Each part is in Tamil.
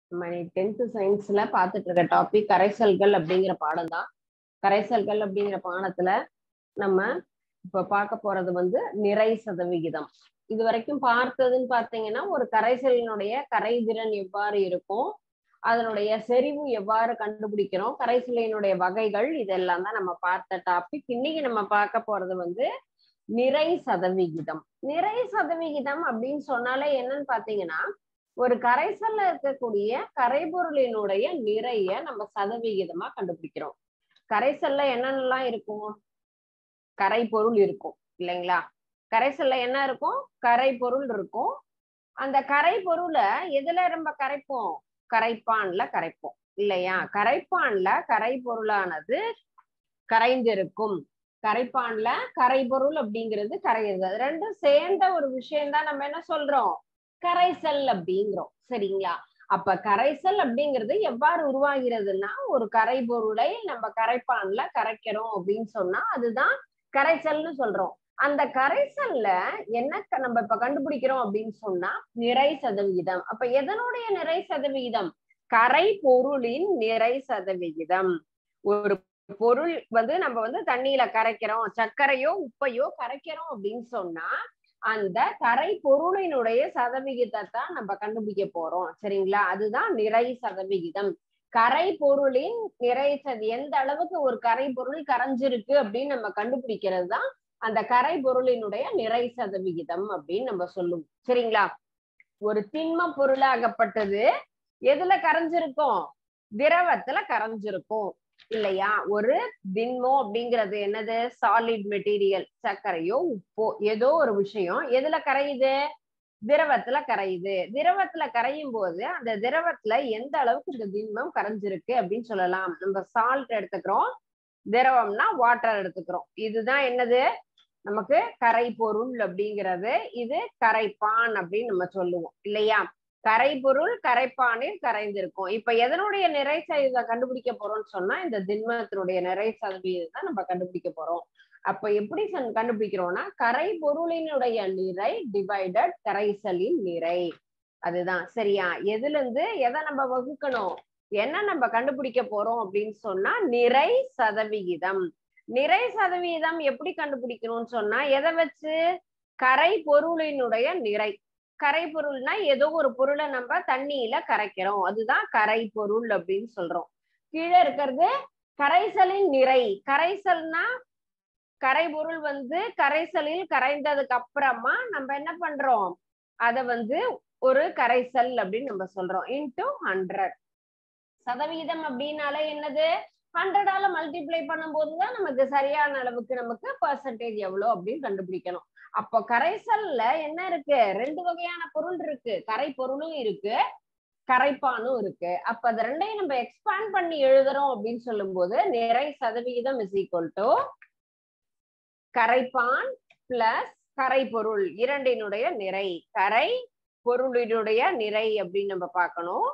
நம்ம டென்த் சயின்ஸ்ல பார்த்துட்டு இருக்க டாபிக் கரைசல்கள் அப்படிங்கிற பாடம் தான் கரைசல்கள் அப்படிங்கிற பாடத்துல நம்ம இப்ப பார்க்க போறது வந்து நிறை சதவிகிதம் இது வரைக்கும் பார்த்ததுன்னு பார்த்தீங்கன்னா ஒரு கரைசலினுடைய கரைதிறன் எவ்வாறு இருக்கும் அதனுடைய செறிவு எவ்வாறு கண்டுபிடிக்கிறோம் கரைசலினுடைய வகைகள் இதெல்லாம் தான் நம்ம பார்த்த டாபிக் இன்னைக்கு நம்ம பார்க்க போறது வந்து நிறை சதவிகிதம் நிறை சதவிகிதம் அப்படின்னு சொன்னாலே என்னன்னு பாத்தீங்கன்னா ஒரு கரைசல்ல இருக்கக்கூடிய கரைபொருளினுடைய நிறைய நம்ம சதவிகிதமா கண்டுபிடிக்கிறோம் கரைசல்ல என்னென்னலாம் இருக்கும் கரைபொருள் இருக்கும் இல்லைங்களா கரைசல்ல என்ன இருக்கும் கரைபொருள் இருக்கும் அந்த கரைபொருளை எதுல ரொம்ப கரைப்போம் கரைப்பான்ல கரைப்போம் இல்லையா கரைப்பான்ல கரைபொருளானது கரைந்திருக்கும் கரைப்பான்ல கரைபொருள் அப்படிங்கிறது கரையிறது அது ரெண்டும் சேர்ந்த ஒரு விஷயம் தான் நம்ம என்ன சொல்றோம் கரைசல் அப்படிங்கிறோம் சரிங்களா அப்ப கரைசல் அப்படிங்கிறது எவ்வாறு உருவாகிறதுனா ஒரு கரைபொருளை நம்ம கரைப்பான்ல கரைக்கிறோம் அப்படின்னு சொன்னா அதுதான் கரைசல்னு சொல்றோம் அந்த கரைசல்ல என்ன நம்ம இப்ப கண்டுபிடிக்கிறோம் அப்படின்னு சொன்னா நிறை சதவிகிதம் அப்ப எதனுடைய நிறை சதவிகிதம் கரை பொருளின் நிறை சதவிகிதம் ஒரு பொருள் வந்து நம்ம வந்து தண்ணியில கரைக்கிறோம் சர்க்கரையோ உப்பையோ கரைக்கிறோம் அப்படின்னு சொன்னா அந்த கரை பொருளினுடைய சதவிகிதத்தை நம்ம கண்டுபிடிக்க போறோம் சரிங்களா அதுதான் நிறை சதவிகிதம் கரை பொருளின் நிறை சதி எந்த அளவுக்கு ஒரு கரை பொருள் கரைஞ்சிருக்கு அப்படின்னு நம்ம கண்டுபிடிக்கிறது தான் அந்த கரை பொருளினுடைய நிறை சதவிகிதம் அப்படின்னு நம்ம சொல்லுவோம் சரிங்களா ஒரு திண்ம பொருளாகப்பட்டது எதுல கரைஞ்சிருக்கும் திரவத்துல கரைஞ்சிருக்கும் இல்லையா ஒரு திண்மம் அப்படிங்கிறது என்னது சாலிட் மெட்டீரியல் சர்க்கரையோ உப்போ ஏதோ ஒரு விஷயம் எதுல கரையுது திரவத்துல கரையுது திரவத்துல கரையும் போது அந்த திரவத்துல எந்த அளவுக்கு இந்த திண்மம் கரைஞ்சிருக்கு அப்படின்னு சொல்லலாம் நம்ம சால்ட் எடுத்துக்கிறோம் திரவம்னா வாட்டர் எடுத்துக்கிறோம் இதுதான் என்னது நமக்கு கரை பொருள் அப்படிங்கிறது இது கரைப்பான் அப்படின்னு நம்ம சொல்லுவோம் இல்லையா கரைபொருள் கரைப்பானில் கரைந்திருக்கும் இப்ப எதனுடைய நிறை சதவீதம் கண்டுபிடிக்க போறோம்னு சொன்னா இந்த திண்மத்தினுடைய நிறை சதவீதத்தை நம்ம கண்டுபிடிக்க போறோம் அப்ப எப்படி கண்டுபிடிக்கிறோம்னா கரை பொருளினுடைய நிறை டிவைடட் கரைசலின் நிறை அதுதான் சரியா எதுல இருந்து எதை நம்ம வகுக்கணும் என்ன நம்ம கண்டுபிடிக்க போறோம் அப்படின்னு சொன்னா நிறை சதவிகிதம் நிறை சதவீதம் எப்படி கண்டுபிடிக்கணும்னு சொன்னா எதை வச்சு கரை பொருளினுடைய நிறை கரை பொருள்னா ஏதோ ஒரு பொருளை நம்ம தண்ணியில கரைக்கிறோம் அதுதான் கரை பொருள் அப்படின்னு சொல்றோம் கீழே இருக்கிறது கரைசலின் நிறை கரைசல்னா கரைபொருள் வந்து கரைசலில் கரைந்ததுக்கு அப்புறமா நம்ம என்ன பண்றோம் அத வந்து ஒரு கரைசல் அப்படின்னு நம்ம சொல்றோம் இன்டூ ஹண்ட்ரட் சதவிகிதம் அப்படின்னாலே என்னது ஹண்ட்ரடால மல்டிப்ளை பண்ணும் போதுதான் நமக்கு சரியான அளவுக்கு நமக்கு பர்சன்டேஜ் எவ்வளவு அப்படின்னு கண்டுபிடிக்கணும் அப்போ கரைசல்ல என்ன இருக்கு ரெண்டு வகையான பொருள் இருக்கு கரை பொருளும் இருக்கு கரைப்பானும் இருக்கு அப்ப அது ரெண்டையும் நம்ம எக்ஸ்பேண்ட் பண்ணி எழுதுறோம் அப்படின்னு சொல்லும் போது நிறை சதவிகிதம் இஸ் ஈக்குவல் டு கரைப்பான் பிளஸ் கரை பொருள் இரண்டினுடைய நிறை கரை பொருளினுடைய நிறை அப்படின்னு நம்ம பார்க்கணும்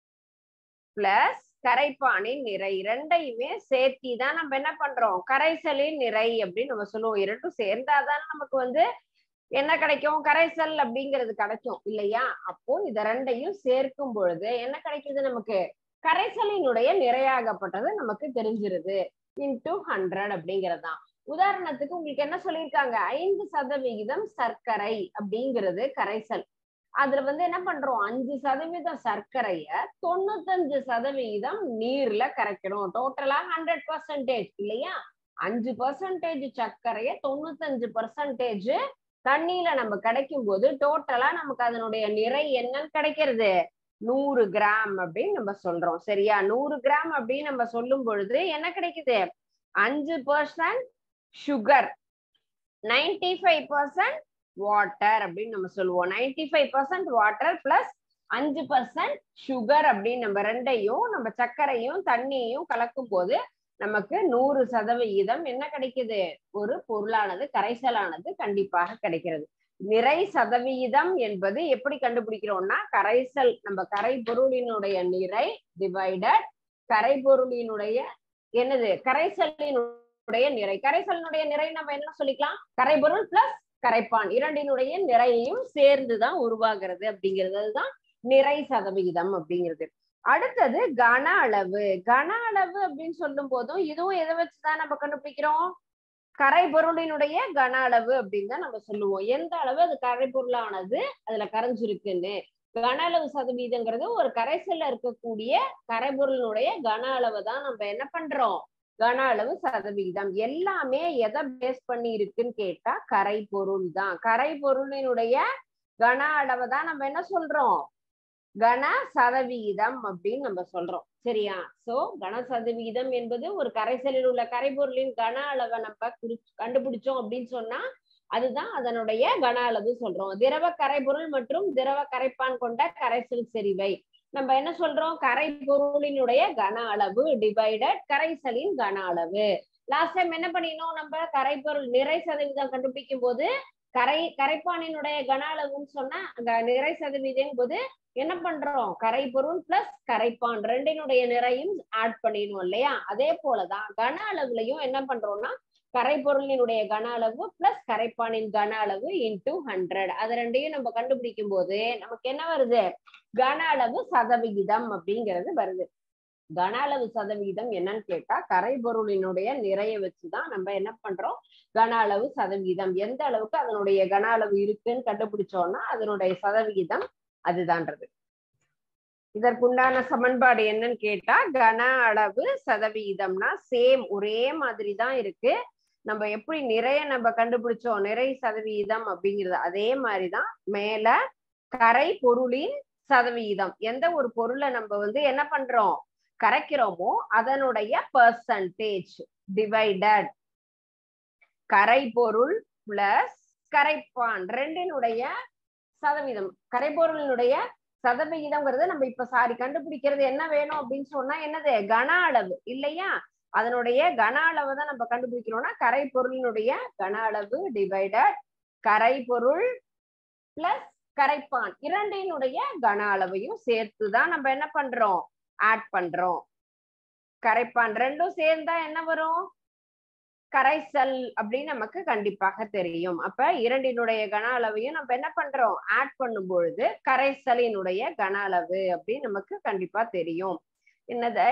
பிளஸ் கரைப்பானின் நிறை இரண்டையுமே சேர்த்தி தான் நம்ம என்ன பண்றோம் கரைசலின் நிறை அப்படின்னு நம்ம சொல்லுவோம் இரண்டும் சேர்ந்தாதான் நமக்கு வந்து என்ன கிடைக்கும் கரைசல் அப்படிங்கிறது கிடைக்கும் இல்லையா அப்போ இத ரெண்டையும் சேர்க்கும் பொழுது என்ன கிடைக்குது நமக்கு கரைசலினுடைய நிறையாகப்பட்டது நமக்கு தெரிஞ்சிருது இன்டூ ஹண்ட்ரட் அப்படிங்கறதுதான் உதாரணத்துக்கு உங்களுக்கு என்ன சொல்லியிருக்காங்க ஐந்து சதவிகிதம் சர்க்கரை அப்படிங்கிறது கரைசல் அதுல வந்து என்ன பண்றோம் அஞ்சு சதவீதம் சர்க்கரைய தொண்ணூத்தஞ்சு சதவிகிதம் நீர்ல கரைக்கிறோம் டோட்டலா ஹண்ட்ரட் பர்சன்டேஜ் இல்லையா அஞ்சு பர்சன்டேஜ் சர்க்கரைய தொண்ணூத்தஞ்சு பர்சன்டேஜ் தண்ணியில நம்ம கிடைக்கும் போது டோட்டலா நமக்கு அதனுடைய நிறை என்னன்னு கிடைக்கிறது நூறு கிராம் அப்படின்னு நம்ம சொல்றோம் சரியா நூறு கிராம் அப்படின்னு நம்ம சொல்லும் பொழுது என்ன கிடைக்குது அஞ்சு percent sugar ninety five percent water அப்படின்னு நம்ம சொல்லுவோம் ninety five percent water plus அஞ்சு பர்சன்ட் சுகர் அப்படின்னு நம்ம ரெண்டையும் நம்ம சர்க்கரையும் தண்ணியையும் கலக்கும் போது நமக்கு நூறு சதவிகிதம் என்ன கிடைக்குது ஒரு பொருளானது கரைசலானது கண்டிப்பாக கிடைக்கிறது நிறை சதவிகிதம் என்பது எப்படி கண்டுபிடிக்கிறோம்னா கரைசல் நம்ம கரை பொருளினுடைய நிறை டிவைடட் கரை பொருளினுடைய என்னது கரைசலினுடைய நிறை கரைசலினுடைய நிறை நம்ம என்ன சொல்லிக்கலாம் கரைபொருள் பிளஸ் கரைப்பான் இரண்டினுடைய நிறையையும் சேர்ந்துதான் உருவாகிறது அப்படிங்கிறது அதுதான் நிறை சதவிகிதம் அப்படிங்கிறது அடுத்தது கன அளவு கன அளவு அப்படின்னு சொல்லும் போதும் இதுவும் எதை வச்சுதான் நம்ம கண்டுபிடிக்கிறோம் கரைபொருளினுடைய கன அளவு அப்படின்னு தான் நம்ம சொல்லுவோம் எந்த அளவு அது கரைபொருளானது அதுல கரைஞ்சிருக்குன்னு கன அளவு சதவீதங்கிறது ஒரு கரைசல்ல இருக்கக்கூடிய கரைபொருளினுடைய கன அளவை தான் நம்ம என்ன பண்றோம் கன அளவு சதவீதம் எல்லாமே எதை பேஸ் பண்ணி இருக்குன்னு கேட்டா கரைபொருள் தான் கரைபொருளினுடைய கன அளவை தான் நம்ம என்ன சொல்றோம் கன சதவீதம் அப்படின்னு நம்ம சொல்றோம் சரியா சோ கன சதவீதம் என்பது ஒரு கரைசலில் உள்ள கரைபொருளின் கன அளவை நம்ம குறி கண்டுபிடிச்சோம் அப்படின்னு சொன்னா அதுதான் அதனுடைய கன அளவு சொல்றோம் திரவ கரைபொருள் மற்றும் திரவ கரைப்பான் கொண்ட கரைசல் செறிவை நம்ம என்ன சொல்றோம் கரைபொருளினுடைய கன அளவு டிவைடட் கரைசலின் கன அளவு லாஸ்ட் டைம் என்ன பண்ணினோம் நம்ம கரைபொருள் நிறை சதவீதம் கண்டுபிடிக்கும் போது கரை கரைப்பானினுடைய கன அளவுன்னு சொன்னா அங்க நிறை சதவீதம் போது என்ன பண்றோம் கரைபொருள் பிளஸ் கரைப்பான் ரெண்டினுடைய நிறையும் ஆட் பண்ணிடணும் இல்லையா அதே போலதான் கன அளவுலயும் என்ன பண்றோம்னா கரைபொருளினுடைய கன அளவு பிளஸ் கரைப்பானின் கன அளவு இன்டூ ஹண்ட்ரட் அது ரெண்டையும் நம்ம கண்டுபிடிக்கும் போது நமக்கு என்ன வருது கன அளவு சதவிகிதம் அப்படிங்கிறது வருது கன அளவு சதவிகிதம் என்னன்னு கேட்டா கரைபொருளினுடைய நிறைய வச்சுதான் நம்ம என்ன பண்றோம் கன அளவு சதவிகிதம் எந்த அளவுக்கு அதனுடைய கன அளவு இருக்குன்னு கண்டுபிடிச்சோம்னா அதனுடைய சதவிகிதம் அதுதான்றது இதற்குண்டான சமன்பாடு என்னன்னு கேட்டா கன அளவு சதவிகிதம்னா சேம் ஒரே மாதிரி தான் இருக்கு நம்ம எப்படி நிறைய நம்ம கண்டுபிடிச்சோம் நிறை சதவிகிதம் அப்படிங்கிறது அதே மாதிரிதான் மேல கரை பொருளின் சதவிகிதம் எந்த ஒரு பொருளை நம்ம வந்து என்ன பண்றோம் கரைக்கிறோமோ அதனுடைய பர்சன்டேஜ் டிவைடட் கரைபொருள் பிளஸ் கரைப்பான் ரெண்டினுடைய சதவீதம் கரைபொருளினுடைய சதவிகிதம்ங்கிறது நம்ம இப்ப சாரி கண்டுபிடிக்கிறது என்ன வேணும் அப்படின்னு சொன்னா என்னது கன அளவு இல்லையா அதனுடைய கன அளவை தான் நம்ம கண்டுபிடிக்கிறோம்னா கரைபொருளினுடைய கன அளவு டிவைடட் கரைபொருள் பிளஸ் கரைப்பான் இரண்டினுடைய கன அளவையும் சேர்த்து தான் நம்ம என்ன பண்றோம் ஆட் பண்றோம் கரைப்பான் ரெண்டும் சேர்ந்தா என்ன வரும் கரைசல் அப்படின்னு நமக்கு கண்டிப்பாக தெரியும் அப்ப இரண்டினுடைய கன அளவையும் நம்ம என்ன பண்றோம் ஆட் பண்ணும் பொழுது கரைசலினுடைய கன அளவு அப்படின்னு நமக்கு கண்டிப்பா தெரியும் என்னது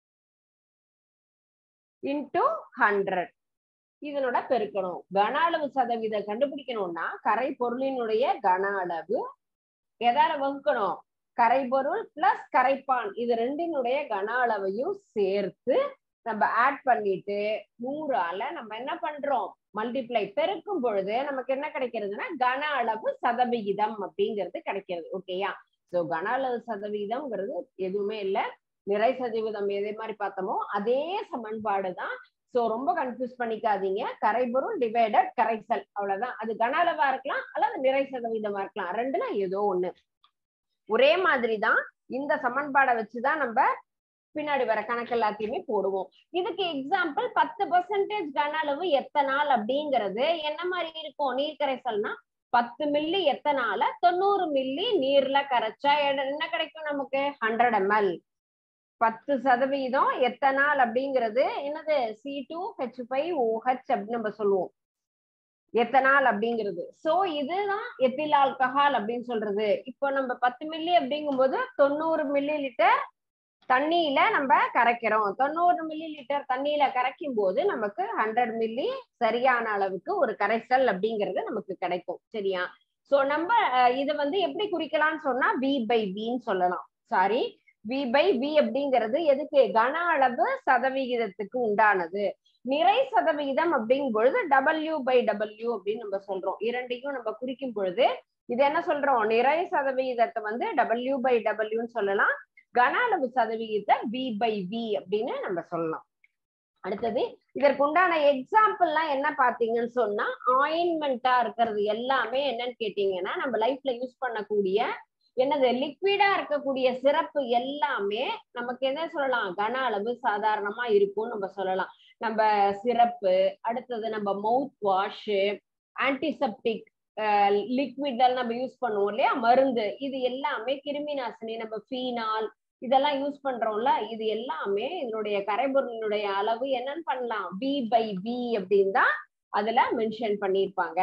இன்டு ஹண்ட்ரட் இதனோட பெருக்கணும் கன அளவு சதவீதம் கண்டுபிடிக்கணும்னா கரை பொருளினுடைய கன அளவு எதால வகுக்கணும் கரைபொருள் பிளஸ் கரைப்பான் இது ரெண்டினுடைய கன அளவையும் சேர்த்து நம்ம ஆட் பண்ணிட்டு நூறால நம்ம என்ன பண்றோம் மல்டிப்ளை பெருக்கும் பொழுது நமக்கு என்ன கிடைக்கிறதுனா கன அளவு சதவிகிதம் அப்படிங்கிறது கிடைக்கிறது ஓகேயா சோ கன அளவு சதவிகிதம்ங்கிறது எதுவுமே இல்ல நிறை சதவீதம் எதே மாதிரி பார்த்தோமோ அதே சமன்பாடு தான் சோ ரொம்ப கன்ஃபியூஸ் பண்ணிக்காதீங்க கரைபொருள் டிவைடட் கரைசல் அவ்வளவுதான் அது கன அளவா இருக்கலாம் அல்லது நிறை சதவீதமா இருக்கலாம் ரெண்டுல ஏதோ ஒண்ணு ஒரே மாதிரி தான் இந்த சமன்பாடை வச்சுதான் நம்ம பின்னாடி வர கணக்கு எல்லாத்தையுமே போடுவோம் இதுக்கு எக்ஸாம்பிள் பத்து பர்சன்டேஜ் கன அளவு எத்தனால் அப்படிங்கிறது என்ன மாதிரி இருக்கும் நீர் கரைசல்னா பத்து மில்லி எத்தனால தொண்ணூறு மில்லி நீர்ல கரைச்சா என்ன கிடைக்கும் நமக்கு ஹண்ட்ரட் எம்எல் பத்து சதவீதம் எத்தனால் அப்படிங்கிறது என்னது C two H five OH அப்படின்னு நம்ம சொல்லுவோம் எத்தனால் அப்படிங்கிறது சோ இதுதான் எத்தில் ஆல்கஹால் அப்படின்னு சொல்றது இப்போ நம்ம பத்து மில்லி அப்படிங்கும்போது தொண்ணூறு மில்லி லிட்டர் தண்ணியில நம்ம கரைக்கிறோம் தொண்ணூறு மில்லி லிட்டர் தண்ணியில கரைக்கும் போது நமக்கு ஹண்ட்ரட் மில்லி சரியான அளவுக்கு ஒரு கரைசல் அப்படிங்கிறது நமக்கு கிடைக்கும் சரியா சோ நம்ம இதை வந்து எப்படி குறிக்கலாம்னு சொன்னா வி பை வின்னு சொல்லலாம் சாரி வி பை வி அப்படிங்கிறது எதுக்கு கன அளவு சதவிகிதத்துக்கு உண்டானது நிறை சதவிகிதம் அப்படிங்கும் பொழுது டபிள்யூ பை டபிள்யூ அப்படின்னு நம்ம சொல்றோம் இரண்டையும் நம்ம குறிக்கும் பொழுது இது என்ன சொல்றோம் நிறை சதவிகிதத்தை வந்து டபிள்யூ பை டபிள்யூன்னு சொல்லலாம் கன அளவு சதவிகிதத்தை வி பை வி அப்படின்னு நம்ம சொல்லலாம் அடுத்தது இதற்கு உண்டான எக்ஸாம்பிள்லாம் என்ன பாத்தீங்கன்னு சொன்னா ஆயின்மெண்டா இருக்கிறது எல்லாமே என்னன்னு கேட்டீங்கன்னா நம்ம லைஃப்ல யூஸ் பண்ணக்கூடிய என்னது லிக்விடா இருக்கக்கூடிய சிறப்பு எல்லாமே நமக்கு என்ன சொல்லலாம் கன அளவு சாதாரணமா இருக்கும்னு நம்ம சொல்லலாம் நம்ம சிறப்பு அடுத்தது நம்ம மவுத் வாஷ் ஆன்டிசெப்டிக் லிக்விட் நம்ம யூஸ் பண்ணுவோம் இல்லையா மருந்து இது எல்லாமே கிருமி நாசினி நம்ம ஃபீனால் இதெல்லாம் யூஸ் பண்றோம்ல இது எல்லாமே இதனுடைய கரைபொருளினுடைய அளவு என்னன்னு பண்ணலாம் வி பை வி அப்படின்னு தான் அதுல மென்ஷன் பண்ணியிருப்பாங்க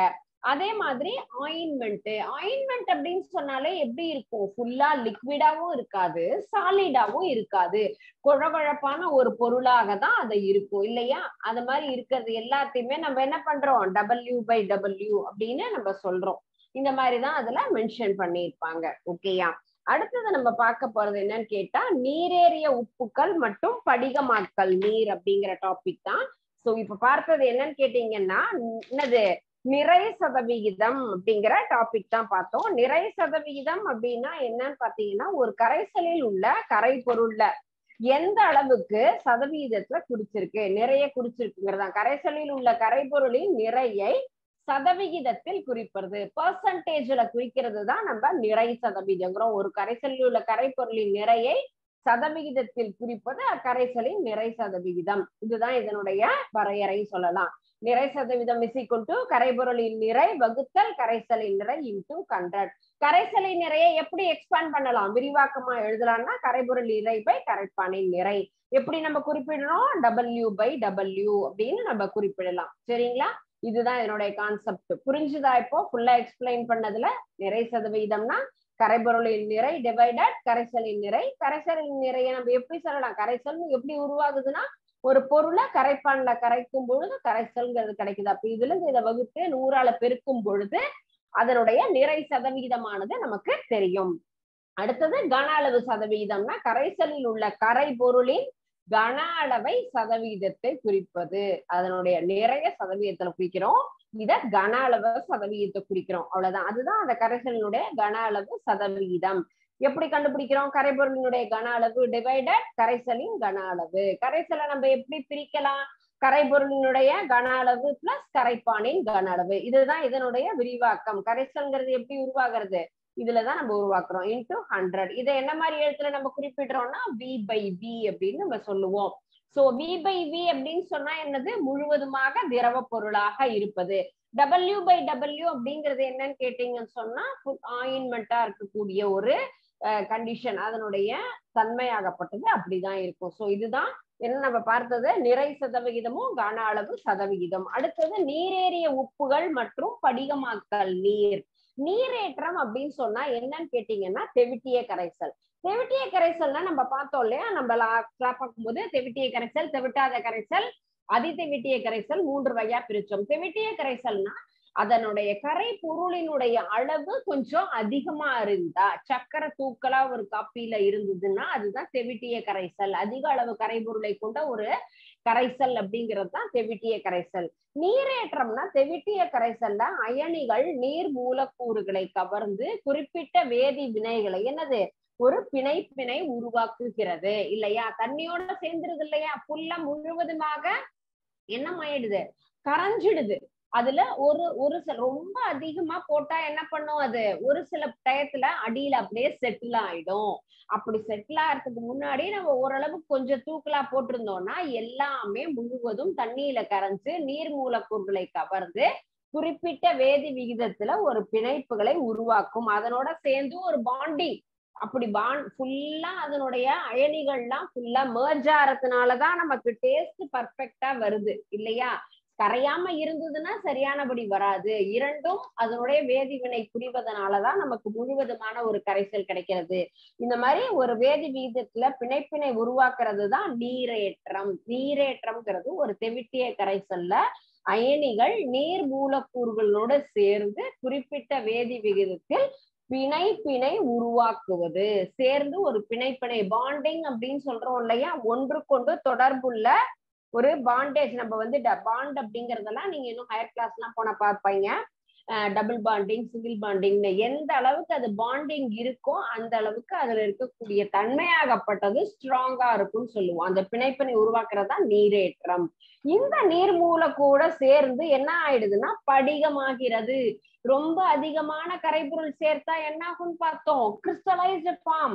அதே மாதிரி ஆயின்மெண்ட் ஆயின்மெண்ட் அப்படின்னு சொன்னாலே எப்படி இருக்கும் ஃபுல்லா லிக்விடாவும் இருக்காது சாலிடாவும் இருக்காது குழகுழப்பான ஒரு பொருளாக தான் அது இருக்கும் இல்லையா அது மாதிரி இருக்கிறது எல்லாத்தையுமே நம்ம என்ன பண்றோம் டபிள்யூ பை டபிள்யூ அப்படின்னு நம்ம சொல்றோம் இந்த மாதிரிதான் அதுல மென்ஷன் பண்ணியிருப்பாங்க ஓகேயா அடுத்தது நம்ம பார்க்க போறது என்னன்னு கேட்டா நீரேறிய உப்புக்கள் மற்றும் படிகமாக்கல் நீர் அப்படிங்கிற டாபிக் தான் சோ இப்ப பார்த்தது என்னன்னு கேட்டீங்கன்னா என்னது நிறை சதவிகிதம் அப்படிங்கிற டாபிக் தான் பார்த்தோம் நிறை சதவிகிதம் அப்படின்னா என்னன்னு பாத்தீங்கன்னா ஒரு கரைசலில் உள்ள கரை பொருள்ல எந்த அளவுக்கு சதவிகிதத்துல குடிச்சிருக்கு நிறைய குடிச்சிருக்குங்கிறதான் கரைசலில் உள்ள கரைபொருளின் நிறையை சதவிகிதத்தில் குறிப்பது பர்சன்டேஜ்ல குறிக்கிறது தான் நம்ம நிறை சதவீதங்கிறோம் ஒரு கரைசலில் உள்ள கரைப்பொருளின் நிறையை சதவிகிதத்தில் குறிப்பது அக்கரைசலின் நிறை சதவிகிதம் இதுதான் இதனுடைய வரையறை சொல்லலாம் நிறை சதவீதம் இஸ் ஈக்குவல் டு கரைபொருளின் நிறை வகுத்தல் கரைசலின் நிறை இன்டூ ஹண்ட்ரட் கரைசலின் நிறையை எப்படி எக்ஸ்பேண்ட் பண்ணலாம் விரிவாக்கமா எழுதலாம்னா கரைபொருள் நிறை பை கரைப்பானின் நிறை எப்படி நம்ம குறிப்பிடணும் டபிள்யூ பை டபிள்யூ அப்படின்னு நம்ம குறிப்பிடலாம் சரிங்களா இதுதான் என்னுடைய கான்செப்ட் புரிஞ்சுதா இப்போ ஃபுல்லா எக்ஸ்பிளைன் பண்ணதுல நிறை சதவீதம்னா கரைபொருளின் நிறை டிவைடட் கரைசலின் நிறை கரைசலின் நிறைய நம்ம எப்படி சொல்லலாம் கரைசல் எப்படி உருவாகுதுன்னா ஒரு பொருளை கரைப்பான்ல கரைக்கும் பொழுது கரைசல்ங்கிறது கிடைக்குது அப்ப இதுல இருந்து இதை வகுத்து நூறால பெருக்கும் பொழுது அதனுடைய நிறை சதவிகிதமானது நமக்கு தெரியும் அடுத்தது கன அளவு சதவிகிதம்னா கரைசலில் உள்ள கரை பொருளின் கன அளவை சதவிகிதத்தை குறிப்பது அதனுடைய நிறைய சதவீதத்துல குறிக்கிறோம் இத கன அளவு சதவிகிதத்தை குறிக்கிறோம் அவ்வளவுதான் அதுதான் அந்த கரைசலினுடைய கன அளவு சதவிகிதம் எப்படி கண்டுபிடிக்கிறோம் கரைபொருளினுடைய கன அளவு டிவைடட் கரைசலின் கன அளவு கரைசலை நம்ம எப்படி பிரிக்கலாம் கரைபொருளினுடைய கன அளவு பிளஸ் கரைப்பானின் கன அளவு இதுதான் இதனுடைய விரிவாக்கம் கரைசல்ங்கிறது எப்படி உருவாகிறது இதுலதான் நம்ம உருவாக்குறோம் இன்டூ ஹண்ட்ரட் இதை என்ன மாதிரி எழுத்துல நம்ம குறிப்பிடுறோம்னா வி பை வி அப்படின்னு நம்ம சொல்லுவோம் சோ வி பை வி அப்படின்னு சொன்னா என்னது முழுவதுமாக திரவ பொருளாக இருப்பது டபிள்யூ பை டபிள்யூ அப்படிங்கிறது என்னன்னு கேட்டீங்கன்னு சொன்னா ஆயின்மெண்டா இருக்கக்கூடிய ஒரு கண்டிஷன் அதனுடைய தன்மையாகப்பட்டது அப்படிதான் இருக்கும் சோ இதுதான் என்ன நம்ம பார்த்தது நிறை சதவிகிதமும் கன அளவு சதவிகிதம் அடுத்தது நீரேறிய உப்புகள் மற்றும் படிகமாக்கல் நீர் நீரேற்றம் அப்படின்னு சொன்னா என்னன்னு கேட்டீங்கன்னா தெவிட்டிய கரைசல் தெவிட்டிய கரைசல்னா நம்ம பார்த்தோம் இல்லையா நம்ம பார்க்கும்போது தெவிட்டிய கரைசல் தெவிட்டாத கரைசல் அதிதெவிட்டிய கரைசல் மூன்று வகையா பிரிச்சோம் தெவிட்டிய கரைசல்னா அதனுடைய கரை பொருளினுடைய அளவு கொஞ்சம் அதிகமா இருந்தா சக்கரை தூக்கலா ஒரு காப்பியில இருந்ததுன்னா அதுதான் தெவிட்டிய கரைசல் அதிக அளவு கரை பொருளை கொண்ட ஒரு கரைசல் அப்படிங்கிறது தான் தெவிட்டிய கரைசல் நீரேற்றம்னா தெவிட்டிய கரைசல்ல அயனிகள் நீர் மூலக்கூறுகளை கவர்ந்து குறிப்பிட்ட வேதி வினைகளை என்னது ஒரு பிணை பிணை உருவாக்குகிறது இல்லையா தண்ணியோட சேர்ந்துருது இல்லையா புல்ல முழுவதுமாக என்ன ஆயிடுது கரைஞ்சிடுது அதுல ஒரு ஒரு சில ரொம்ப அதிகமா போட்டா என்ன பண்ணும் அது ஒரு சில டயத்துல அடியில அப்படியே செட்டில் ஆயிடும் அப்படி செட்டில் ஆகிறதுக்கு முன்னாடி நம்ம ஓரளவு கொஞ்சம் தூக்கலா போட்டிருந்தோம்னா எல்லாமே முழுவதும் தண்ணியில கரைஞ்சு நீர் மூலக்கூறுகளை கவர்ந்து குறிப்பிட்ட வேதி விகிதத்துல ஒரு பிணைப்புகளை உருவாக்கும் அதனோட சேர்ந்து ஒரு பாண்டிங் அப்படி பாண்ட் ஃபுல்லா அதனுடைய அயனிகள்லாம் ஃபுல்லா மேர்ஜ் ஆறதுனாலதான் நமக்கு டேஸ்ட் பர்ஃபெக்டா வருது இல்லையா கரையாம இருந்ததுன்னா சரியானபடி வராது இரண்டும் அதனுடைய வேதிவினை புரிவதனாலதான் நமக்கு முழுவதுமான ஒரு கரைசல் கிடைக்கிறது இந்த மாதிரி ஒரு வேதி வீதத்துல பிணைப்பினை உருவாக்குறது தான் நீரேற்றம் நீரேற்றம்ங்கிறது ஒரு தெவிட்டிய கரைசல்ல அயனிகள் நீர் மூலக்கூறுகளோடு சேர்ந்து குறிப்பிட்ட வேதி விகிதத்தில் பிணை பிணை உருவாக்குவது சேர்ந்து ஒரு பிணைப்பிணை பாண்டிங் அப்படின்னு சொல்றோம் இல்லையா ஒன்றுக்கொண்டு தொடர்புள்ள ஒரு பாண்டேஜ் நம்ம வந்து பாண்ட் அப்படிங்கறதெல்லாம் நீங்க இன்னும் ஹையர் கிளாஸ் எல்லாம் போன பார்ப்பீங்க டபுள் பாண்டிங் சிங்கிள் பாண்டிங்னு எந்த அளவுக்கு அது பாண்டிங் இருக்கோ அந்த அளவுக்கு அதுல இருக்கக்கூடிய தன்மையாகப்பட்டது ஸ்ட்ராங்கா இருக்கும்னு சொல்லுவோம் அந்த பிணைப்பினை உருவாக்குறதா நீரேற்றம் இந்த நீர் மூலக்கூட சேர்ந்து என்ன ஆயிடுதுன்னா படிகமாகிறது ரொம்ப அதிகமான கரைபொருள் சேர்த்தா என்ன ஆகும்னு பார்த்தோம் கிறிஸ்டலைஸ்டு ஃபார்ம்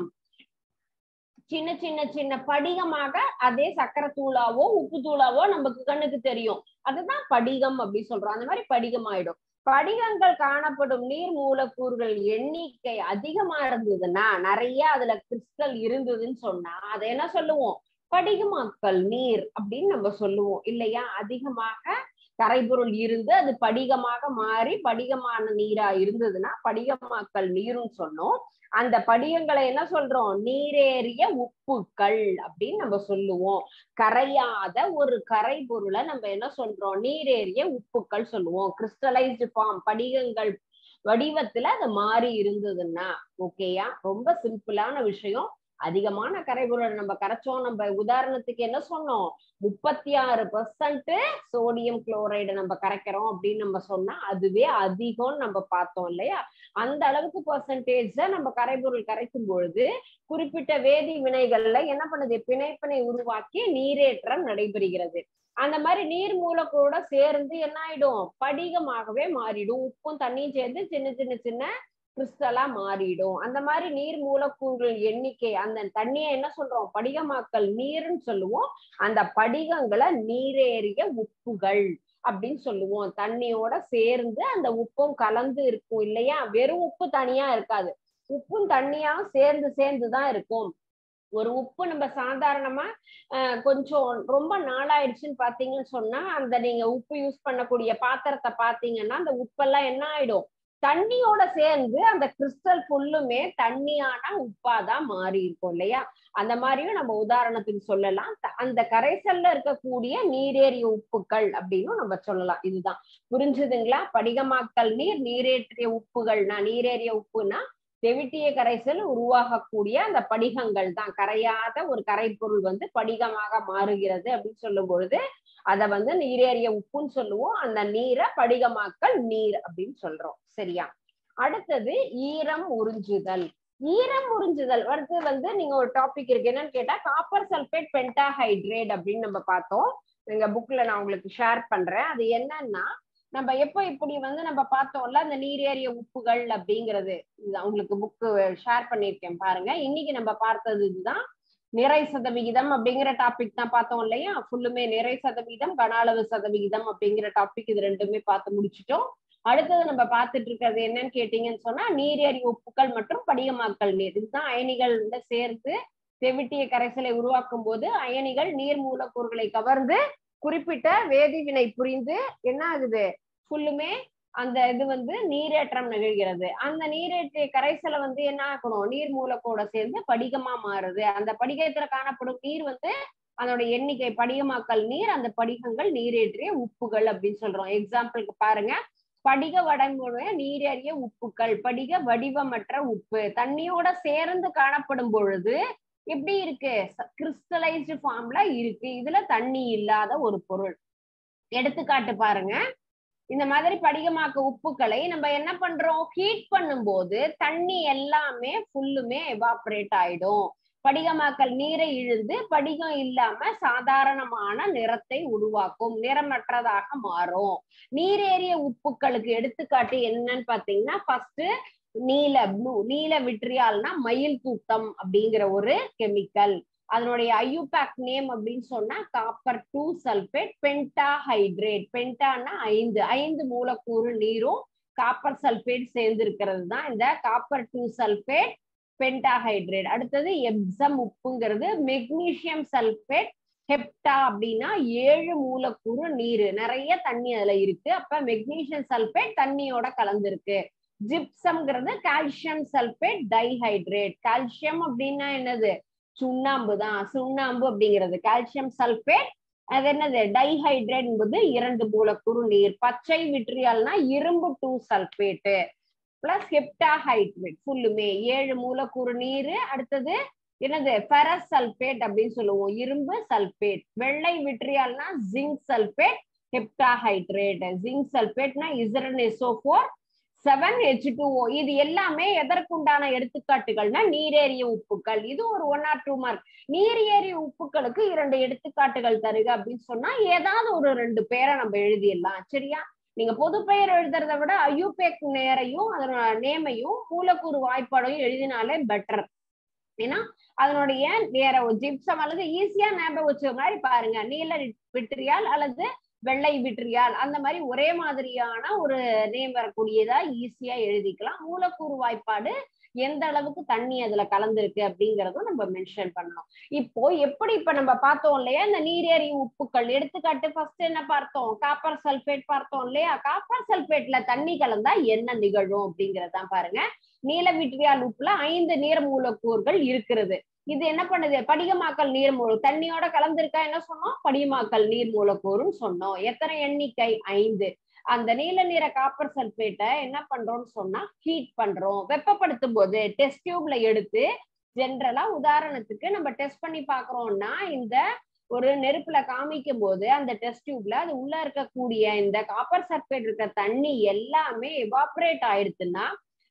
சின்ன சின்ன சின்ன படிகமாக அதே சக்கரை தூளாவோ உப்பு தூளாவோ நமக்கு கண்ணுக்கு தெரியும் அதுதான் படிகம் அப்படி சொல்றோம் அந்த மாதிரி படிகம் ஆயிடும் படிகங்கள் காணப்படும் நீர் மூலக்கூறுகள் எண்ணிக்கை அதிகமா இருந்ததுன்னா நிறைய அதுல கிறிஸ்டல் இருந்ததுன்னு சொன்னா அதை என்ன சொல்லுவோம் படிகமாக்கல் நீர் அப்படின்னு நம்ம சொல்லுவோம் இல்லையா அதிகமாக கரைபொருள் இருந்து அது படிகமாக மாறி படிகமான நீரா இருந்ததுன்னா படிகமாக்கல் நீருன்னு சொன்னோம் அந்த படிகங்களை என்ன சொல்றோம் நீரேறிய உப்புக்கள் அப்படின்னு நம்ம சொல்லுவோம் கரையாத ஒரு கரை பொருளை நம்ம என்ன சொல்றோம் நீரேறிய உப்புக்கள் சொல்லுவோம் கிறிஸ்டலைஸ்டு ஃபார்ம் படிகங்கள் வடிவத்துல அது மாறி இருந்ததுன்னா ஓகேயா ரொம்ப சிம்பிளான விஷயம் அதிகமான கரைபொருள் நம்ம கரைச்சோம் நம்ம உதாரணத்துக்கு என்ன சொன்னோம் முப்பத்தி ஆறு பெர்சன்ட் சோடியம் குளோரைடு நம்ம கரைக்கிறோம் அப்படின்னு நம்ம சொன்னா அதுவே அதிகம்னு நம்ம பார்த்தோம் இல்லையா அந்த அளவுக்கு பெர்சன்டேஜ் நம்ம கரைபொருள் கரைக்கும் பொழுது குறிப்பிட்ட வேதி வினைகள்ல என்ன பண்ணுது பிணைப்பினை உருவாக்கி நீரேற்றம் நடைபெறுகிறது அந்த மாதிரி நீர் மூலக்கூட சேர்ந்து என்ன ஆயிடும் படிகமாகவே மாறிடும் உப்பும் தண்ணியும் சேர்ந்து சின்ன சின்ன சின்ன கிறிஸ்டலா மாறிடும் அந்த மாதிரி நீர் மூலக்கூறுகள் எண்ணிக்கை அந்த தண்ணியை என்ன சொல்றோம் படிகமாக்கல் நீர்னு சொல்லுவோம் அந்த படிகங்களை நீரேறிய உப்புகள் அப்படின்னு சொல்லுவோம் தண்ணியோட சேர்ந்து அந்த உப்பும் கலந்து இருக்கும் இல்லையா வெறும் உப்பு தனியா இருக்காது உப்பும் தண்ணியாவும் சேர்ந்து சேர்ந்து தான் இருக்கும் ஒரு உப்பு நம்ம சாதாரணமா கொஞ்சம் ரொம்ப நாளாயிடுச்சுன்னு பாத்தீங்கன்னு சொன்னா அந்த நீங்க உப்பு யூஸ் பண்ணக்கூடிய பாத்திரத்தை பாத்தீங்கன்னா அந்த உப்பெல்லாம் என்ன ஆயிடும் தண்ணியோட சேர்ந்து அந்த கிறிஸ்டல் ஃபுல்லுமே தண்ணியான உப்பாதான் மாறி இருக்கும் இல்லையா அந்த மாதிரியும் நம்ம உதாரணத்துக்கு சொல்லலாம் அந்த கரைசல்ல இருக்கக்கூடிய நீரேறிய உப்புக்கள் அப்படின்னு நம்ம சொல்லலாம் இதுதான் புரிஞ்சுதுங்களா படிகமாக்கல் நீர் நீரேற்றிய உப்புகள்னா நீரேறிய உப்புனா தெவிட்டிய கரைசல் உருவாகக்கூடிய அந்த படிகங்கள் தான் கரையாத ஒரு கரைப்பொருள் வந்து படிகமாக மாறுகிறது அப்படின்னு சொல்லும் பொழுது அத வந்து நீரேறிய உப்புன்னு சொல்லுவோம் அந்த நீரை படிகமாக்கல் நீர் அப்படின்னு சொல்றோம் சரியா அடுத்தது ஈரம் உறிஞ்சுதல் ஈரம் உறிஞ்சுதல் அடுத்து வந்து நீங்க ஒரு டாபிக் இருக்கு என்னன்னு கேட்டா காப்பர் சல்பேட் பென்டாஹைட்ரேட் அப்படின்னு நம்ம பார்த்தோம் எங்க புக்ல நான் உங்களுக்கு ஷேர் பண்றேன் அது என்னன்னா நம்ம எப்போ இப்படி வந்து நம்ம பார்த்தோம்ல அந்த நீரேறிய உப்புகள் அப்படிங்கிறது இது உங்களுக்கு புக்கு ஷேர் பண்ணியிருக்கேன் பாருங்க இன்னைக்கு நம்ம பார்த்தது இதுதான் நிறை சதவிகிதம் அப்படிங்கிற டாபிக் தான் பார்த்தோம் இல்லையா ஃபுல்லுமே நிறை சதவிகிதம் கன அளவு சதவிகிதம் அப்படிங்கிற டாபிக் இது ரெண்டுமே பார்த்து முடிச்சிட்டோம் அடுத்தது நம்ம பார்த்துட்டு இருக்கிறது என்னன்னு கேட்டீங்கன்னு சொன்னா நீரேறி உப்புக்கள் மற்றும் படிகமாக்கல் நீர் இதுதான் அயனிகள் சேர்ந்து தெவிட்டிய கரைசலை உருவாக்கும் போது அயனிகள் நீர் மூலக்கூறுகளை கவர்ந்து குறிப்பிட்ட வேதிவினை புரிந்து என்ன ஆகுது ஃபுல்லுமே அந்த இது வந்து நீரேற்றம் நிகழ்கிறது அந்த நீரேற்றிய கரைசலை வந்து என்ன ஆக்கணும் நீர் மூலக்கூட சேர்ந்து படிகமா மாறுது அந்த படிகத்துல காணப்படும் நீர் வந்து அதோட எண்ணிக்கை படிகமாக்கல் நீர் அந்த படிகங்கள் நீரேற்றிய உப்புகள் அப்படின்னு சொல்றோம் எக்ஸாம்பிளுக்கு பாருங்க படிக வடங்குடைய நீரேறிய உப்புக்கள் படிக வடிவமற்ற உப்பு தண்ணியோட சேர்ந்து காணப்படும் பொழுது எப்படி இருக்கு கிறிஸ்டலைஸ்டு ஃபார்ம்ல இருக்கு இதுல தண்ணி இல்லாத ஒரு பொருள் எடுத்துக்காட்டு பாருங்க இந்த மாதிரி படிகமாக்க உப்புக்களை நம்ம என்ன பண்றோம் ஹீட் பண்ணும்போது தண்ணி எல்லாமே ஃபுல்லுமே எவாப்ரேட் ஆயிடும் படிகமாக்கல் நீரை இழுந்து படிகம் இல்லாம சாதாரணமான நிறத்தை உருவாக்கும் நிறமற்றதாக மாறும் நீரேறிய உப்புக்களுக்கு எடுத்துக்காட்டு என்னன்னு பாத்தீங்கன்னா ஃபர்ஸ்ட் நீல ப்ளூ நீல விட்ரியால்னா மயில் தூத்தம் அப்படிங்கிற ஒரு கெமிக்கல் அதனுடைய ஐயூபேக் நேம் அப்படின்னு சொன்னா copper two sulphate pentahydrate பென்டான்னா ஐந்து ஐந்து மூலக்கூறு நீரும் காப்பர் சல்பேட் சேர்ந்து இருக்கிறது தான் இந்த காப்பர் டூ சல்பேட் பென்டாஹைட்ரேட் அடுத்தது எப்சம் உப்புங்கிறது மெக்னீசியம் சல்பேட் ஹெப்டா அப்படின்னா ஏழு மூலக்கூறு நீர் நிறைய தண்ணி அதுல இருக்கு அப்ப மெக்னீசியம் சல்பேட் தண்ணியோட கலந்துருக்கு ஜிப்சம்ங்கிறது கால்சியம் சல்பேட் டைஹைட்ரேட் கால்சியம் அப்படின்னா என்னது சுண்ணாம்பு தான் சுண்ணாம்பு அப்படிங்கிறது கால்சியம் சல்பேட் அது என்னது டைஹைட்ரேட் என்பது இரண்டு மூலக்கூறு நீர் பச்சை விட்ரியால்னா இரும்பு டூ சல்பேட்டு பிளஸ் ஹெப்டாஹைட்ரேட் ஃபுல்லுமே ஏழு மூலக்கூறு நீர் அடுத்தது என்னது ஃபெரஸ் சல்பேட் அப்படின்னு சொல்லுவோம் இரும்பு சல்பேட் வெள்ளை விட்ரியால்னா ஜிங்க் சல்பேட் ஹெப்டாஹைட்ரேட் ஜிங்க் சல்பேட்னா இசரன் SO seven H two O இது எல்லாமே எதற்குண்டான எடுத்துக்காட்டுகள்னா நீரேறிய உப்புக்கள் இது ஒரு ஒன் ஆர் டூ மார்க் நீரேறிய உப்புக்களுக்கு இரண்டு எடுத்துக்காட்டுகள் தருக அப்படின்னு சொன்னா ஏதாவது ஒரு ரெண்டு பேரை நம்ம எழுதிடலாம் சரியா நீங்க பொது பெயர் எழுதுறத விட ஐயூபேக் நேரையும் அதனோட நேமையும் மூலக்கூறு வாய்ப்பாடையும் எழுதினாலே பெட்டர் ஏன்னா அதனுடைய நேர ஜிப்சம் அல்லது ஈஸியா ஞாபகம் வச்ச மாதிரி பாருங்க நீல விட்ரியால் அல்லது வெள்ளை விட்ரியால் அந்த மாதிரி ஒரே மாதிரியான ஒரு நேம் வரக்கூடியதா ஈஸியா எழுதிக்கலாம் மூலக்கூறு வாய்ப்பாடு எந்த அளவுக்கு தண்ணி அதுல கலந்துருக்கு அப்படிங்கறதும் நம்ம மென்ஷன் பண்ணணும் இப்போ எப்படி இப்ப நம்ம பார்த்தோம் இல்லையா இந்த நீரேறி உப்புக்கள் எடுத்துக்காட்டு ஃபர்ஸ்ட் என்ன பார்த்தோம் காப்பர் சல்பேட் பார்த்தோம் இல்லையா காப்பர் சல்பேட்ல தண்ணி கலந்தா என்ன நிகழும் அப்படிங்கறதான் பாருங்க நீல விட்ரியால் உப்புல ஐந்து நீர் மூலக்கூறுகள் இருக்கிறது இது என்ன பண்ணுது படிகமாக்கல் நீர் மூல தண்ணியோட கலந்திருக்கா என்ன சொன்னோம் படிகமாக்கல் நீர் மூலக்கூறுன்னு சொன்னோம் எத்தனை எண்ணிக்கை ஐந்து அந்த நீல நிற காப்பர் சல்பேட்டை என்ன பண்றோம்னு சொன்னா ஹீட் பண்றோம் வெப்பப்படுத்தும் போது டெஸ்ட் டியூப்ல எடுத்து ஜென்ரலா உதாரணத்துக்கு நம்ம டெஸ்ட் பண்ணி பாக்குறோம்னா இந்த ஒரு நெருப்புல காமிக்கும் போது அந்த டெஸ்ட் டியூப்ல அது உள்ள இருக்கக்கூடிய இந்த காப்பர் சல்பேட் இருக்க தண்ணி எல்லாமே எவாபரேட் ஆயிடுச்சுன்னா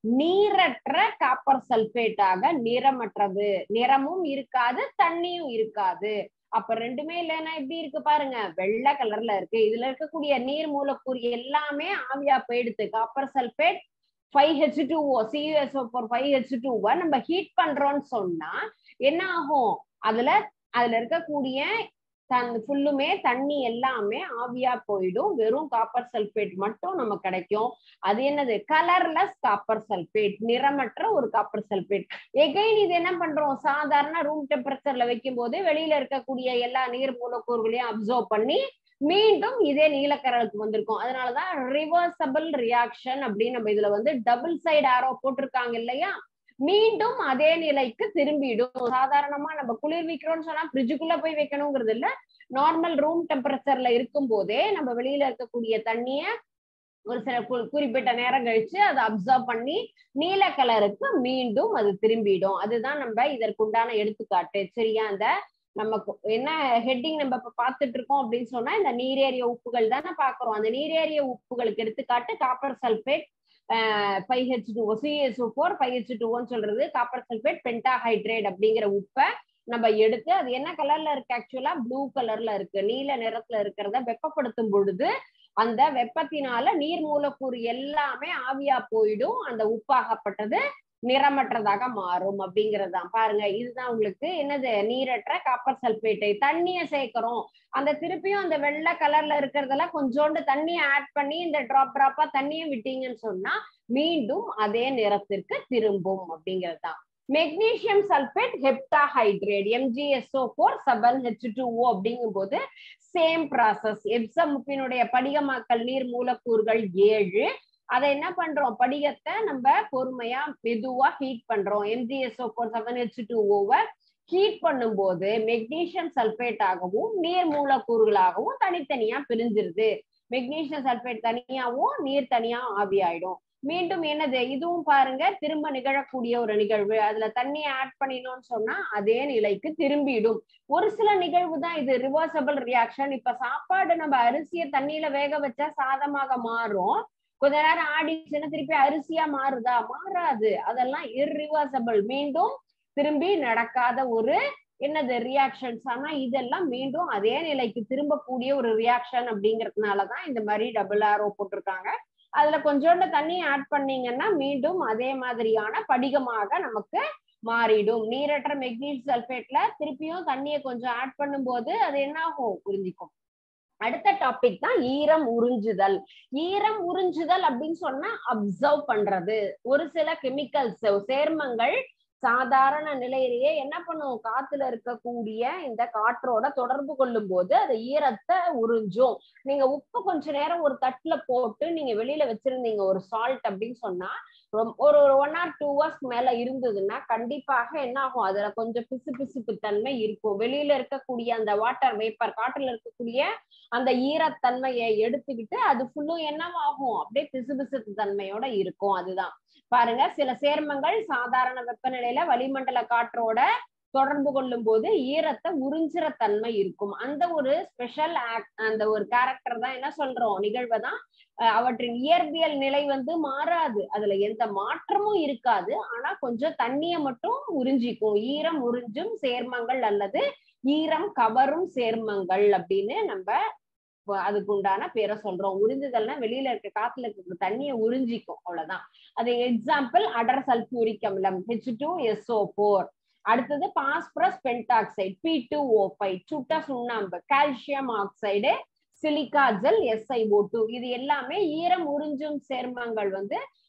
நீரற்ற காப்பர் சல்பேட்டாக நிறமற்றது நிறமும் இருக்காது தண்ணியும் இருக்காது அப்ப ரெண்டுமே இல்லைன்னா எப்படி இருக்கு பாருங்க வெள்ளை கலர்ல இருக்கு இதுல இருக்கக்கூடிய நீர் மூலக்கூறு எல்லாமே ஆவியா போயிடுது copper sulphate five H two O CUSO four five H டூவை நம்ம ஹீட் பண்றோம்னு சொன்னா என்ன ஆகும் அதுல அதுல இருக்கக்கூடிய தன் ஃபுல்லுமே தண்ணி எல்லாமே ஆவியா போயிடும் வெறும் காப்பர் சல்பேட் மட்டும் நமக்கு கிடைக்கும் அது என்னது கலர்லெஸ் காப்பர் சல்பேட் நிறமற்ற ஒரு காப்பர் சல்பேட் எகைன் இது என்ன பண்றோம் சாதாரண ரூம் டெம்பரேச்சர்ல வைக்கும் போது வெளியில இருக்கக்கூடிய எல்லா நீர் மூலக்கூறுகளையும் அப்சர்வ் பண்ணி மீண்டும் இதே நீலக்கரலுக்கு வந்திருக்கும் அதனாலதான் ரிவர்சபிள் ரியாக்ஷன் அப்படின்னு நம்ம இதுல வந்து டபுள் சைடு ஆரோ போட்டிருக்காங்க இல்லையா மீண்டும் அதே நிலைக்கு திரும்பிடும் சாதாரணமா நம்ம குளிர்விக்கிறோம்னு சொன்னா ஃப்ரிட்ஜுக்குள்ள போய் வைக்கணுங்கிறது இல்ல நார்மல் ரூம் டெம்பரேச்சர்ல இருக்கும் போதே நம்ம வெளியில இருக்கக்கூடிய தண்ணிய ஒரு சில குறிப்பிட்ட நேரம் கழிச்சு அதை அப்சர்வ் பண்ணி நீல கலருக்கு மீண்டும் அது திரும்பிடும் அதுதான் நம்ம இதற்குண்டான எடுத்துக்காட்டு சரியா அந்த நமக்கு என்ன ஹெட்டிங் நம்ம இப்ப பாத்துட்டு இருக்கோம் அப்படின்னு சொன்னா இந்த நீரேறிய உப்புகள் தானே பாக்குறோம் அந்த நீரேறிய உப்புகளுக்கு எடுத்துக்காட்டு copper sulphate five H two CSO four five H டூன்னு சொல்றது காப்பர் சல்பேட் பென்டாஹைட்ரேட் அப்படிங்கிற உப்பை நம்ம எடுத்து அது என்ன கலர்ல இருக்கு ஆக்சுவலா ப்ளூ கலர்ல இருக்கு நீல நிறத்துல இருக்கிறத வெப்பப்படுத்தும் பொழுது அந்த வெப்பத்தினால நீர் மூலக்கூறு எல்லாமே ஆவியா போயிடும் அந்த உப்பாகப்பட்டது நிறமற்றதாக மாறும் அப்படிங்கறதுதான் பாருங்க இதுதான் உங்களுக்கு என்னது நீரற்ற காப்பர் சல்பேட்டை தண்ணிய சேர்க்கிறோம் அந்த திருப்பியும் அந்த வெள்ளை கலர்ல இருக்கிறதெல்லாம் கொஞ்சோண்டு தண்ணியை ஆட் பண்ணி இந்த டிராப் டிராப்பா தண்ணியை விட்டீங்கன்னு சொன்னா மீண்டும் அதே நிறத்திற்கு திரும்பும் அப்படிங்கிறது தான் magnesium sulphate heptahydrate MGSO four seven H two O அப்படிங்கும் போது சேம் ப்ராசஸ் எப்சம் உப்பினுடைய படிகமாக்கல் நீர் மூலக்கூறுகள் ஏழு அதை என்ன பண்றோம் படிகத்தை நம்ம பொறுமையா மெதுவா ஹீட் பண்றோம் MGSO four seven H two ஓவை ஹீட் பண்ணும்போது மெக்னீசியம் சல்பேட் ஆகவும் நீர் மூலக்கூறுகளாகவும் தனித்தனியா பிரிஞ்சிருது மெக்னீசியம் சல்பேட் தனியாவும் நீர் தனியா ஆவியாயிடும் மீண்டும் என்னது இதுவும் பாருங்க திரும்ப நிகழக்கூடிய ஒரு நிகழ்வு அதுல தண்ணியை ஆட் பண்ணினோம்னு சொன்னா அதே நிலைக்கு திரும்பிடும் ஒரு சில நிகழ்வு தான் இது ரிவர்சபிள் ரியாக்ஷன் இப்ப சாப்பாடு நம்ம அரிசியை தண்ணியில வேக வச்சா சாதமாக மாறும் கொஞ்ச நேரம் ஆடிச்சுன்னா திருப்பி அரிசியா மாறுதா மாறாது அதெல்லாம் இர்ரிவர்சபிள் மீண்டும் திரும்பி நடக்காத ஒரு என்னது ரியாக்ஷன்ஸ் ஆனா இதெல்லாம் மீண்டும் அதே நிலைக்கு திரும்பக்கூடிய ஒரு ரியாக்ஷன் அப்படிங்கறதுனாலதான் இந்த மாதிரி டபுள் ஆரோ போட்டிருக்காங்க அதுல கொஞ்சோண்டு தண்ணி ஆட் பண்ணீங்கன்னா மீண்டும் அதே மாதிரியான படிகமாக நமக்கு மாறிடும் நீரற்ற மெக்னீஸ் சல்பேட்ல திருப்பியும் தண்ணியை கொஞ்சம் ஆட் பண்ணும்போது அது என்ன ஆகும் உறிஞ்சிக்கும் அடுத்த டாபிக் தான் ஈரம் உறிஞ்சுதல் ஈரம் உறிஞ்சுதல் அப்படின்னு சொன்னா அப்சர்வ் பண்றது ஒரு சில கெமிக்கல்ஸ் சேர்மங்கள் சாதாரண நிலையிலேயே என்ன பண்ணும் காத்துல இருக்கக்கூடிய இந்த காற்றோட தொடர்பு கொள்ளும் போது அது ஈரத்தை உறிஞ்சும் நீங்க உப்பு கொஞ்ச நேரம் ஒரு தட்டுல போட்டு நீங்க வெளியில வச்சிருந்தீங்க ஒரு சால்ட் அப்படின்னு சொன்னா ஒரு ஒரு ஒன் ஆர் டூ ஹவர்ஸ் மேல இருந்ததுன்னா கண்டிப்பாக என்ன ஆகும் அதுல கொஞ்சம் பிசு பிசுப்பு தன்மை இருக்கும் வெளியில இருக்கக்கூடிய அந்த வாட்டர் வேப்பர் காற்றுல இருக்கக்கூடிய அந்த ஈரத்தன்மையை எடுத்துக்கிட்டு அது ஃபுல்லும் என்னவாகும் அப்படியே பிசு பிசுப்பு தன்மையோட இருக்கும் அதுதான் பாருங்க சில சேர்மங்கள் சாதாரண வெப்பநிலையில வளிமண்டல காற்றோட தொடர்பு கொள்ளும் போது ஈரத்தை உறிஞ்சுற தன்மை இருக்கும் அந்த ஒரு ஸ்பெஷல் அந்த ஒரு கேரக்டர் தான் என்ன சொல்றோம் நிகழ்வை தான் அவற்றின் இயற்பியல் நிலை வந்து மாறாது அதுல எந்த மாற்றமும் இருக்காது ஆனா கொஞ்சம் தண்ணிய மட்டும் உறிஞ்சிக்கும் ஈரம் உறிஞ்சும் சேர்மங்கள் அல்லது ஈரம் கவரும் சேர்மங்கள் அப்படின்னு நம்ம அதுக்கு உண்டான பேரை சொல்றோம் உறிஞ்சுதல்னா வெளியில இருக்க காத்துல இருக்க தண்ணியை உறிஞ்சிக்கும் அவ்வளவுதான் அது எக்ஸாம்பிள் அடர் சல்பூரிக் அமிலம் ஹெச் டூ எஸ்ஓ போர் அடுத்தது phosphorus pentoxide P two O five சுட்ட சுண்ணாம்பு calcium oxide silica gel SIO two இது எல்லாமே ஈரம் உறிஞ்சும் சேர்மங்கள் வந்து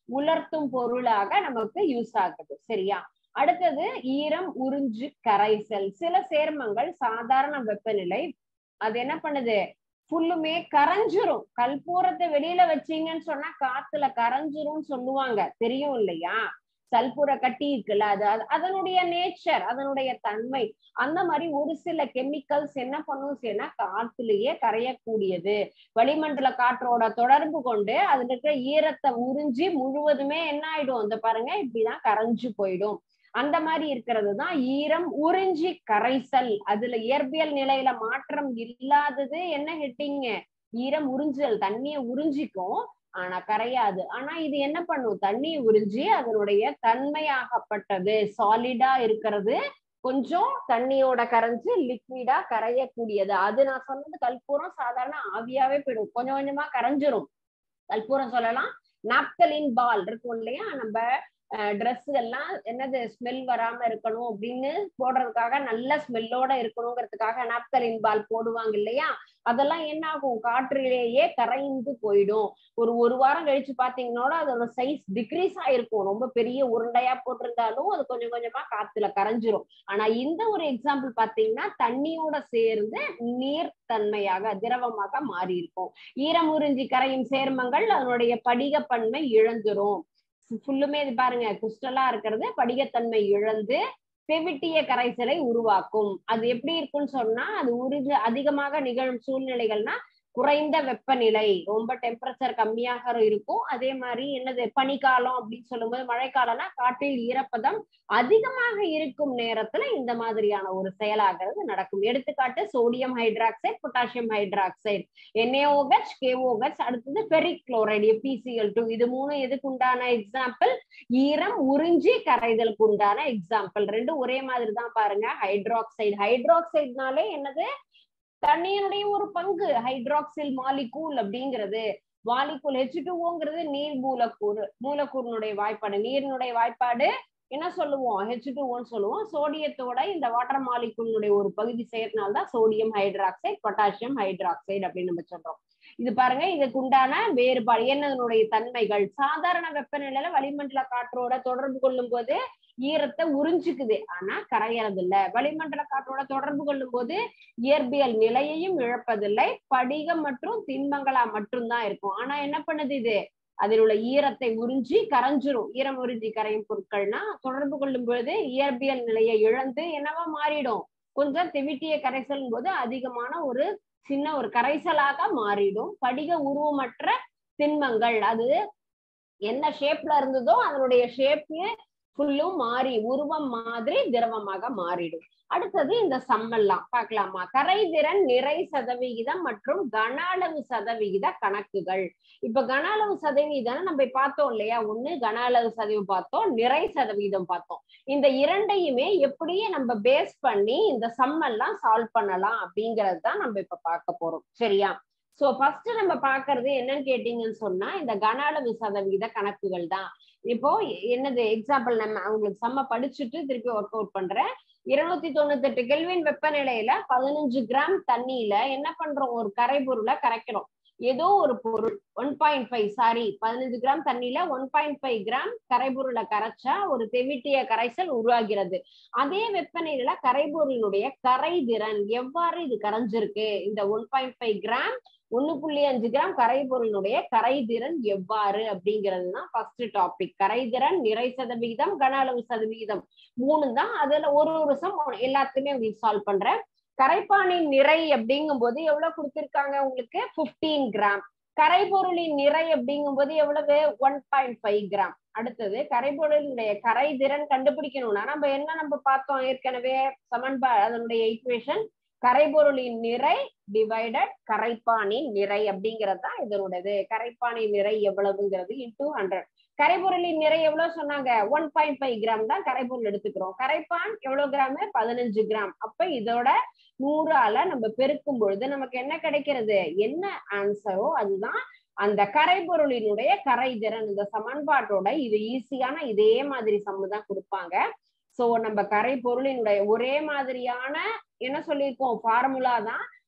உலர்த்தும் பொருளாக நமக்கு யூஸ் ஆகுது சரியா அடுத்தது ஈரம் உறிஞ்சு கரைசல் சில சேர்மங்கள் சாதாரண வெப்பநிலை அது என்ன பண்ணுது ஃபுல்லுமே கரைஞ்சிரும் கற்பூரத்தை வெளியில வச்சீங்கன்னு சொன்னா காத்துல கரைஞ்சிரும்னு சொல்லுவாங்க தெரியும் இல்லையா சல்பூர கட்டி இருக்குல்ல அது அதனுடைய நேச்சர் அதனுடைய தன்மை அந்த மாதிரி ஒரு சில கெமிக்கல்ஸ் என்ன பண்ணும் செய்யனா காத்துலயே கரையக்கூடியது வளிமண்டல காற்றோட தொடர்பு கொண்டு அதுல இருக்கிற ஈரத்தை உறிஞ்சி முழுவதுமே என்ன ஆயிடும் அந்த பாருங்க இப்படிதான் கரைஞ்சு போயிடும் அந்த மாதிரி இருக்கிறது தான் ஈரம் உறிஞ்சி கரைசல் அதுல இயற்பியல் நிலையில மாற்றம் இல்லாதது என்ன ஹெட்டிங்க ஈரம் உறிஞ்சல் தண்ணியை உறிஞ்சிக்கும் ஆனா கரையாது ஆனா இது என்ன பண்ணும் தண்ணியை உறிஞ்சி அதனுடைய தன்மையாகப்பட்டது சாலிடா இருக்கிறது கொஞ்சம் தண்ணியோட கரைஞ்சு லிக்விடா கரையக்கூடியது அது நான் சொன்னது கற்பூரம் சாதாரண ஆவியாவே போயிடும் கொஞ்சம் கொஞ்சமா கரைஞ்சிரும் கற்பூரம் சொல்லலாம் நாப்தலின் பால் இருக்கும் இல்லையா நம்ம ட்ரெஸ் எல்லாம் என்னது ஸ்மெல் வராம இருக்கணும் அப்படின்னு போடுறதுக்காக நல்ல ஸ்மெல்லோட இருக்கணுங்கிறதுக்காக நாப்தலின் பால் போடுவாங்க இல்லையா அதெல்லாம் என்ன ஆகும் காற்றிலேயே கரைந்து போயிடும் ஒரு ஒரு வாரம் கழிச்சு பாத்தீங்கன்னா அதோட சைஸ் டிக்ரீஸ் ஆயிருக்கும் ரொம்ப பெரிய உருண்டையா போட்டிருந்தாலும் அது கொஞ்சம் கொஞ்சமா காத்துல கரைஞ்சிரும் ஆனா இந்த ஒரு எக்ஸாம்பிள் பாத்தீங்கன்னா தண்ணியோட சேர்ந்து நீர் தன்மையாக திரவமாக மாறி இருக்கும் ஈரம் உறிஞ்சி கரையும் சேர்மங்கள் அதனுடைய படிகப்பன்மை இழந்துரும் ஃபுல்லுமே இது பாருங்க கிறிஸ்டலா இருக்கிறது படிகத்தன்மை இழந்து செவிட்டிய கரைசலை உருவாக்கும் அது எப்படி இருக்குன்னு சொன்னா அது உருகு அதிகமாக நிகழும் சூழ்நிலைகள்னா குறைந்த வெப்பநிலை ரொம்ப டெம்பரேச்சர் கம்மியாக இருக்கும் அதே மாதிரி என்னது பனிக்காலம் அப்படின்னு சொல்லும்போது மழைக்காலம்னா காற்றில் ஈரப்பதம் அதிகமாக இருக்கும் நேரத்துல இந்த மாதிரியான ஒரு செயலாகிறது நடக்கும் எடுத்துக்காட்டு sodium hydroxide potassium hydroxide NAOH KOH அடுத்தது பெரிக் குளோரைடு பிசிஎல் டூ இது மூணு எதுக்கு உண்டான எக்ஸாம்பிள் ஈரம் உறிஞ்சி கரைதலுக்கு உண்டான எக்ஸாம்பிள் ரெண்டும் ஒரே மாதிரி தான் பாருங்க ஹைட்ராக்சைடு ஹைட்ராக்சைடுனாலே என்னது தண்ணியினுடைய ஒரு பங்கு ஹைட்ராக்சில் மாலிகூல் அப்படிங்கிறது மாலிகூல் ஹெச் டூங்கிறது நீர் மூலக்கூறு மூலக்கூறினுடைய வாய்ப்பாடு நீரினுடைய வாய்ப்பாடு என்ன சொல்லுவோம் ஹெச் டூன்னு சொல்லுவோம் சோடியத்தோட இந்த வாட்டர் மாலிகூலினுடைய ஒரு பகுதி சேர்னால்தான் சோடியம் ஹைட்ராக்சைடு பொட்டாசியம் ஹைட்ராக்சைடு அப்படின்னு நம்ம சொல்றோம் இது பாருங்க இதுக்கு உண்டான வேறுபாடு என்னதனுடைய தன்மைகள் சாதாரண வெப்பநிலையில வளிமண்டல காற்றோட தொடர்பு கொள்ளும் போது ஈரத்தை உறிஞ்சுக்குது ஆனா கரையறது இல்ல வளிமண்டல காற்றோட தொடர்பு கொள்ளும் போது இயற்பியல் நிலையையும் இழப்பதில்லை படிகம் மற்றும் திண்மங்களா மட்டும்தான் இருக்கும் ஆனா என்ன பண்ணுது இது அதில் உள்ள ஈரத்தை உறிஞ்சி கரைஞ்சிரும் ஈரம் உறிஞ்சி கரையும் பொருட்கள்னா தொடர்பு கொள்ளும் பொழுது இயற்பியல் நிலையை இழந்து என்னவா மாறிடும் கொஞ்சம் தெவிட்டிய கரைசல் போது அதிகமான ஒரு சின்ன ஒரு கரைசலாக மாறிடும் படிக உருவமற்ற திண்மங்கள் அது என்ன ஷேப்ல இருந்ததோ அதனுடைய ஷேப்பு ஃபுல்லும் மாறி உருவம் மாதிரி திரவமாக மாறிடும் அடுத்தது இந்த சம்மெல்லாம் பார்க்கலாமா கரைதிறன் நிறை சதவிகிதம் மற்றும் கன அளவு சதவிகித கணக்குகள் இப்ப கன அளவு சதவீதம் நம்ம பார்த்தோம் இல்லையா ஒண்ணு கன அளவு சதவீதம் பார்த்தோம் நிறை சதவீதம் பார்த்தோம் இந்த இரண்டையுமே எப்படியே நம்ம பேஸ் பண்ணி இந்த சம்மெல்லாம் சால்வ் பண்ணலாம் அப்படிங்கறது தான் நம்ம இப்ப பார்க்க போறோம் சரியா சோ ஃபர்ஸ்ட் நம்ம பாக்குறது என்னன்னு கேட்டீங்கன்னு சொன்னா இந்த கன அளவு சதவீத கணக்குகள் தான் இப்போ என்னது எக்ஸாம்பிள் நம்ம அவங்களுக்கு செம்ம படிச்சுட்டு திருப்பி ஒர்க் அவுட் பண்றேன் இருநூத்தி தொண்ணூத்தி எட்டு கெல்வின் வெப்பநிலையில பதினஞ்சு கிராம் தண்ணியில என்ன பண்றோம் ஒரு கரை பொருளை கரைக்கிறோம் ஏதோ ஒரு பொருள் ஒன் பாயிண்ட் ஃபைவ் சாரி பதினஞ்சு கிராம் தண்ணியில ஒன் பாயிண்ட் ஃபைவ் கிராம் கரைபொருளை கரைச்சா ஒரு தெவிட்டிய கரைசல் உருவாகிறது அதே வெப்பநிலையில கரைபொருளினுடைய கரைதிறன் எவ்வாறு இது கரைஞ்சிருக்கு இந்த ஒன் பாயிண்ட் ஃபைவ் கிராம் ஒன்னு புள்ளி அஞ்சு கிராம் கரைபொருளினுடைய கரைதிறன் எவ்வாறு அப்படிங்கிறது தான் ஃபர்ஸ்ட் டாபிக் கரைதிறன் நிறை சதவிகிதம் கன அளவு சதவிகிதம் மூணு தான் அதுல ஒரு ஒரு சம் எல்லாத்தையுமே உங்களுக்கு சால்வ் பண்றேன் கரைப்பானின் நிறை அப்படிங்கும் போது எவ்வளவு கொடுத்திருக்காங்க உங்களுக்கு பிப்டீன் கிராம் கரைபொருளின் நிறை அப்படிங்கும் போது எவ்வளவு ஒன் பாயிண்ட் ஃபைவ் கிராம் அடுத்தது கரைபொருளினுடைய கரைதிறன் கண்டுபிடிக்கணும்னா நம்ம என்ன நம்ம பார்த்தோம் ஏற்கனவே சமன்பா அதனுடைய ஈக்குவேஷன் கரைபொருளின் நிறை டிவைடட் கரைப்பானின் நிறை அப்படிங்கிறது தான் இதனுடையது கரைப்பானின் நிறை எவ்வளவுங்கிறது இன்டூ ஹண்ட்ரட் கரைபொருளின் நிறை எவ்வளவு சொன்னாங்க ஒன் பாயிண்ட் ஃபைவ் கிராம் தான் கரைபொருள் எடுத்துக்கிறோம் கரைப்பான் எவ்வளவு கிராம் பதினஞ்சு கிராம் அப்ப இதோட நூறால நம்ம பெருக்கும் பொழுது நமக்கு என்ன கிடைக்கிறது என்ன ஆன்சரோ அதுதான் அந்த கரைபொருளினுடைய கரைதிறன் இந்த சமன்பாட்டோட இது ஈஸியான இதே மாதிரி சம்மு தான் கொடுப்பாங்க சோ நம்ம கரை பொருளினுடைய ஒரே மாதிரியான என்ன சொல்லியிருக்கோம் ஃபார்முலா தான்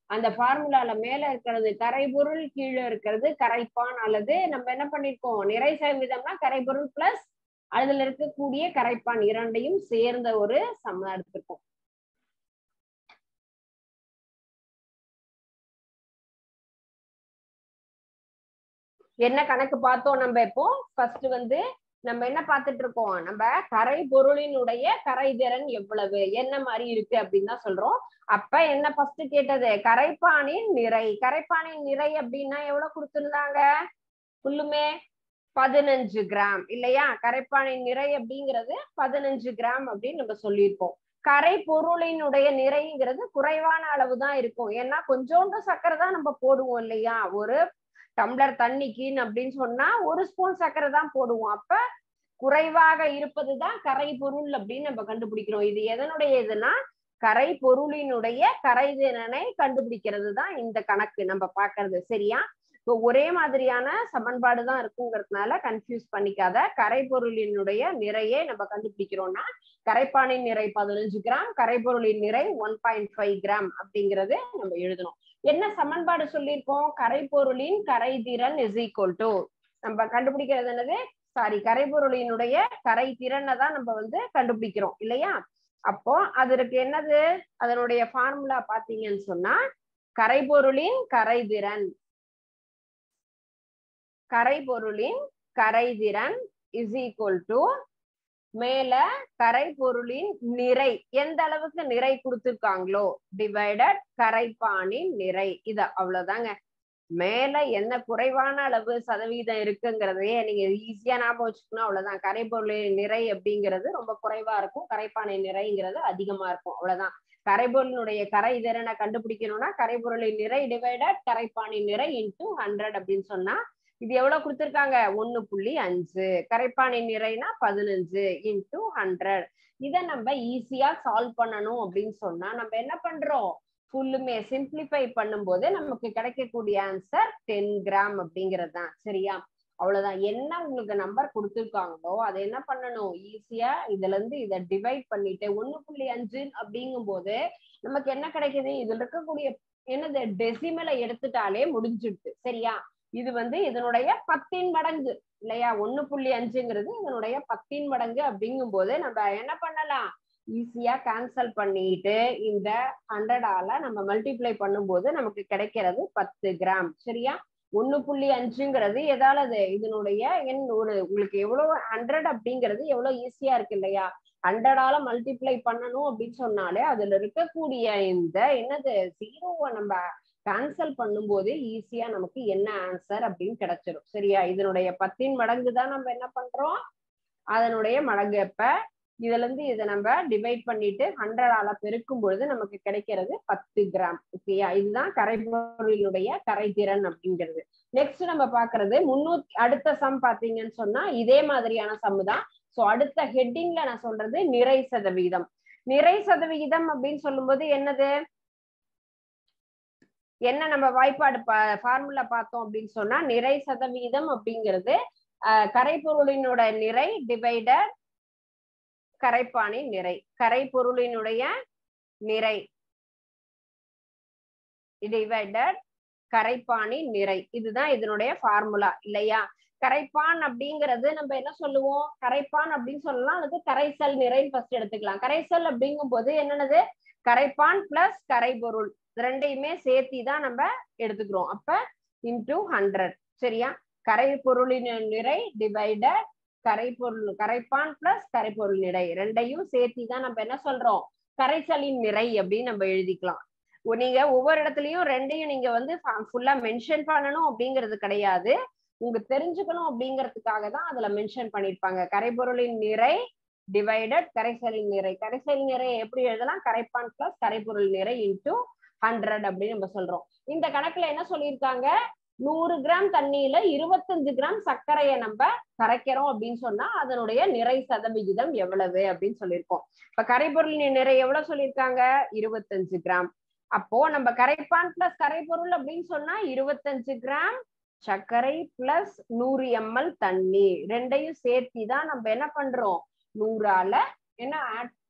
அந்த ஃபார்முலால மேல இருக்கிறது கரைபொருள் கீழே இருக்கிறது கரைப்பான் அல்லது நம்ம என்ன பண்ணிருக்கோம் நிறை சதவீதம்னா கரைபொருள் பிளஸ் அதுல இருக்கக்கூடிய கரைப்பான் இரண்டையும் சேர்ந்த ஒரு சம்ம எடுத்திருக்கோம் என்ன கணக்கு பார்த்தோம் நம்ம இப்போ ஃபர்ஸ்ட் வந்து நம்ம என்ன பார்த்துட்டு இருக்கோம் நம்ம கரை பொருளினுடைய கரைதிறன் எவ்வளவு என்ன மாதிரி இருக்கு அப்படின்னு தான் சொல்றோம் அப்ப என்ன ஃபர்ஸ்ட் கேட்டது கரைப்பானின் நிறை கரைப்பானின் நிறை அப்படின்னா எவ்வளவு கொடுத்திருந்தாங்க ஃபுல்லுமே பதினஞ்சு கிராம் இல்லையா கரைப்பானின் நிறை அப்படிங்கிறது பதினஞ்சு கிராம் அப்படின்னு நம்ம சொல்லியிருப்போம் கரை பொருளினுடைய நிறைங்கிறது குறைவான அளவு தான் இருக்கும் ஏன்னா கொஞ்சோண்டு சர்க்கரை தான் நம்ம போடுவோம் இல்லையா ஒரு டம்ளர் தண்ணிக்குன்னு அப்படின்னு சொன்னா ஒரு ஸ்பூன் சர்க்கரை தான் போடுவோம் அப்ப குறைவாக இருப்பதுதான் கரை பொருள் அப்படின்னு நம்ம கண்டுபிடிக்கிறோம் இது எதனுடைய இதுனா கரை பொருளினுடைய கரைதிறனை கண்டுபிடிக்கிறது தான் இந்த கணக்கு நம்ம பாக்குறது சரியா இப்போ ஒரே மாதிரியான சமன்பாடு தான் இருக்குங்கிறதுனால கன்ஃபியூஸ் பண்ணிக்காத கரை பொருளினுடைய நிறையை நம்ம கண்டுபிடிக்கிறோம்னா கரைப்பானின் நிறை பதினஞ்சு கிராம் கரைப்பொருளின் நிறை ஒன் பாயிண்ட் ஃபைவ் கிராம் அப்படிங்கறது நம்ம எழுதணும் என்ன சமன்பாடு சொல்லியிருக்கோம் கரைப்பொருளின் கரைதிறன் இஸ் ஈக்குவல் டு நம்ம கண்டுபிடிக்கிறது என்னது சாரி கரைப்பொருளினுடைய கரை திறனை தான் நம்ம வந்து கண்டுபிடிக்கிறோம் இல்லையா அப்போ அதற்கு என்னது அதனுடைய ஃபார்முலா பாத்தீங்கன்னு சொன்னா கரைபொருளின் கரைதிறன் கரைபொருளின் கரைதிறன் இஸ் ஈக்குவல் டு மேல கரை பொருளின் நிறை எந்த அளவுக்கு நிறை கொடுத்திருக்காங்களோ டிவைடட் கரைப்பானின் நிறை இது அவ்வளவுதாங்க மேல என்ன குறைவான அளவு சதவீதம் இருக்குங்கிறதையே நீங்க ஈஸியா ஞாபகம் வச்சுக்கணும் அவ்வளவுதான் கரைப்பொருளின் நிறை அப்படிங்கிறது ரொம்ப குறைவா இருக்கும் கரைப்பானின் நிறைங்கிறது அதிகமா இருக்கும் அவ்வளவுதான் கரைபொருளினுடைய கரை திறனை கண்டுபிடிக்கணும்னா கரைபொருளின் நிறை டிவைடட் கரைப்பானின் நிறை இன்டூ ஹண்ட்ரட் அப்படின்னு சொன்னா இது எவ்வளவு கொடுத்திருக்காங்க ஒண்ணு புள்ளி அஞ்சு கரைப்பானின் நிறைனா பதினஞ்சு இன்டூ ஹண்ட்ரட் இதை நம்ம ஈஸியா சால்வ் பண்ணணும் அப்படின்னு சொன்னா நம்ம என்ன பண்றோம் ஃபுல்லுமே சிம்பிளிஃபை பண்ணும்போது நமக்கு கிடைக்கக்கூடிய ஆன்சர் டென் கிராம் அப்படிங்கிறது தான் சரியா அவ்வளவுதான் என்ன உங்களுக்கு நம்பர் கொடுத்துருக்காங்களோ அதை என்ன பண்ணணும் ஈஸியா இதுல இருந்து இதை டிவைட் பண்ணிட்டு ஒண்ணு புள்ளி அஞ்சு அப்படிங்கும் போது நமக்கு என்ன கிடைக்குது இதுல இருக்கக்கூடிய என்னது டெசிமலை எடுத்துட்டாலே முடிஞ்சிடுது சரியா இது வந்து இதனுடைய பத்தின் மடங்கு இல்லையா ஒண்ணு புள்ளி அஞ்சுங்கிறது இதனுடைய பத்தின் மடங்கு அப்படிங்கும் போது நம்ம என்ன பண்ணலாம் ஈஸியா கேன்சல் பண்ணிட்டு இந்த ஹண்ட்ரடால நம்ம மல்டிப்ளை பண்ணும்போது நமக்கு கிடைக்கிறது பத்து கிராம் சரியா ஒண்ணு புள்ளி அஞ்சுங்கிறது எதாலது இதனுடைய எண் ஒரு உங்களுக்கு எவ்வளவு ஹண்ட்ரட் அப்படிங்கிறது எவ்வளவு ஈஸியா இருக்கு இல்லையா ஹண்ட்ரடால மல்டிப்ளை பண்ணணும் அப்படின்னு சொன்னாலே அதுல இருக்கக்கூடிய இந்த என்னது ஜீரோவை நம்ம கேன்சல் பண்ணும்போது ஈஸியா நமக்கு என்ன ஆன்சர் அப்படின்னு கிடைச்சிரும் சரியா இதனுடைய பத்தின் மடங்கு தான் நம்ம என்ன பண்றோம் அதனுடைய மடங்கு எப்ப இதுல இருந்து இதை நம்ம டிவைட் பண்ணிட்டு ஹண்ட்ரடால பெருக்கும் பொழுது நமக்கு கிடைக்கிறது பத்து கிராம் ஓகேயா இதுதான் கரைபொருளினுடைய கரைதிறன் அப்படிங்கிறது நெக்ஸ்ட் நம்ம பாக்குறது முன்னூத்தி அடுத்த சம் பாத்தீங்கன்னு சொன்னா இதே மாதிரியான சம் தான் சோ அடுத்த ஹெட்டிங்ல நான் சொல்றது நிறை சதவீதம் நிறை சதவிகிதம் அப்படின்னு சொல்லும்போது என்னது என்ன நம்ம வாய்ப்பாடு ஃபார்முலா பார்த்தோம் அப்படின்னு சொன்னா நிறை சதவீதம் அப்படிங்கிறது கரைப்பொருளினோட நிறை டிவைடர் கரைப்பானின் நிறை கரைப்பொருளினுடைய நிறை டிவைடர் கரைப்பானின் நிறை இதுதான் இதனுடைய ஃபார்முலா இல்லையா கரைப்பான் அப்படிங்கிறது நம்ம என்ன சொல்லுவோம் கரைப்பான் அப்படின்னு சொல்லலாம் அல்லது கரைசல் நிறைன்னு ஃபர்ஸ்ட் எடுத்துக்கலாம் கரைசல் அப்படிங்கும் போது என்னன்னது கரைப்பான் பிளஸ் கரைபொருள் ரெண்டையுமே சேர்த்தி தான் நம்ம எடுத்துக்கிறோம் அப்ப இன்டூ ஹண்ட்ரட் சரியா கரை பொருளின் நிறை டிவைடட் கரைப்பொருள் கரைப்பான் பிளஸ் கரைப்பொருள் நிறை ரெண்டையும் சேர்த்தி தான் நம்ம என்ன சொல்றோம் கரைசலின் நிறை அப்படின்னு நம்ம எழுதிக்கலாம் நீங்க ஒவ்வொரு இடத்துலயும் ரெண்டையும் நீங்க வந்து ஃபுல்லா மென்ஷன் பண்ணணும் அப்படிங்கிறது கிடையாது உங்க தெரிஞ்சுக்கணும் அப்படிங்கிறதுக்காக தான் அதுல மென்ஷன் பண்ணிருப்பாங்க கரைப்பொருளின் நிறை டிவைடட் கரைசலின் நிறை கரைசல் நிறை எப்படி எழுதலாம் கரைப்பான் பிளஸ் கரைப்பொருள் நிறை இன்டூ ஹண்ட்ரட் அப்படின்னு நம்ம சொல்றோம் இந்த கணக்குல என்ன சொல்லியிருக்காங்க நூறு கிராம் தண்ணியில இருபத்தஞ்சு கிராம் சர்க்கரையை நம்ம கரைக்கிறோம் அப்படின்னு சொன்னா அதனுடைய நிறை சதவிகிதம் எவ்வளவு அப்படின்னு சொல்லியிருக்கோம் இப்ப கரைப்பொருளின் நிறை எவ்வளவு சொல்லியிருக்காங்க இருபத்தஞ்சு கிராம் அப்போ நம்ம கரைப்பான் பிளஸ் கரைப்பொருள் அப்படின்னு சொன்னா இருபத்தஞ்சு கிராம் சர்க்கரை பிளஸ் நூறு எம்எல் தண்ணி ரெண்டையும் சேர்த்தி தான் நம்ம என்ன பண்றோம் நூறால என்ன ஆட்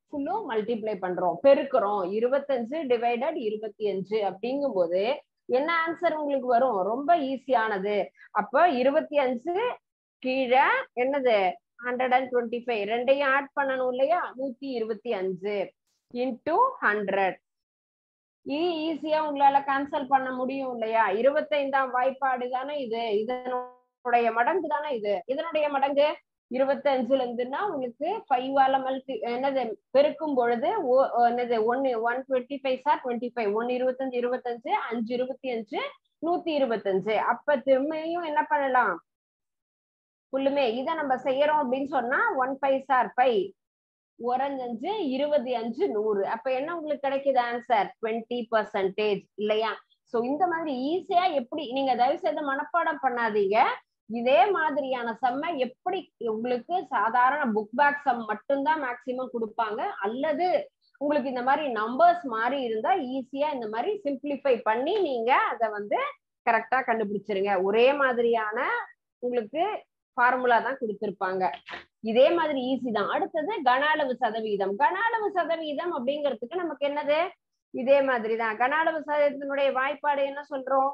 ஃபுல்லும் மல்டிப்ளை பண்றோம் பெருக்கிறோம் இருபத்தஞ்சு டிவைடட் இருபத்தி அஞ்சு அப்படிங்கும் போது என்ன ஆன்சர் உங்களுக்கு வரும் ரொம்ப ஈஸியானது அப்ப இருபத்தி அஞ்சு கீழே என்னது ஹண்ட்ரட் அண்ட் டுவெண்ட்டி ஃபைவ் ரெண்டையும் ஆட் பண்ணணும் இல்லையா நூத்தி இருபத்தி அஞ்சு இன்டூ ஹண்ட்ரட் ஈஸியா உங்களால கேன்சல் பண்ண முடியும் இல்லையா இருபத்தைந்தாம் வாய்ப்பாடு தானே இது இதனுடைய மடங்கு தானே இது இதனுடைய மடங்கு இருபத்தஞ்சுல இருந்துன்னா உங்களுக்கு ஃபைவால மல்டி என்னது பெருக்கும் பொழுது என்னது ஒன்னு one twenty five sir twenty five ஒன்னு இருபத்தஞ்சு இருபத்தஞ்சு அஞ்சு இருபத்தி அஞ்சு நூத்தி இருபத்தஞ்சு அப்ப திரும்பியும் என்ன பண்ணலாம் ஃபுல்லுமே இதை நம்ம செய்யறோம் அப்படின்னு சொன்னா ஒன் ஃபைவ் சார் ஃபைவ் ஒரஞ்சஞ்சு இருபது அஞ்சு நூறு அப்ப என்ன உங்களுக்கு கிடைக்குது ஆன்சர் டுவெண்ட்டி பர்சன்டேஜ் இல்லையா சோ இந்த மாதிரி ஈஸியா எப்படி நீங்க தயவு செய்து மனப்பாடம் பண்ணாதீங்க இதே மாதிரியான செம்ம எப்படி உங்களுக்கு சாதாரண புக் பேக் சம் மட்டும்தான் மேக்சிமம் கொடுப்பாங்க அல்லது உங்களுக்கு இந்த மாதிரி நம்பர்ஸ் மாதிரி இருந்தா ஈஸியா இந்த மாதிரி சிம்பிளிஃபை பண்ணி நீங்க அதை வந்து கரெக்டா கண்டுபிடிச்சிருங்க ஒரே மாதிரியான உங்களுக்கு ஃபார்முலா தான் கொடுத்திருப்பாங்க இதே மாதிரி ஈஸி தான் அடுத்தது கன அளவு சதவீதம் கன அளவு சதவீதம் அப்படிங்கிறதுக்கு நமக்கு என்னது இதே மாதிரி தான் கன அளவு சதவீதத்தினுடைய வாய்ப்பாடு என்ன சொல்றோம்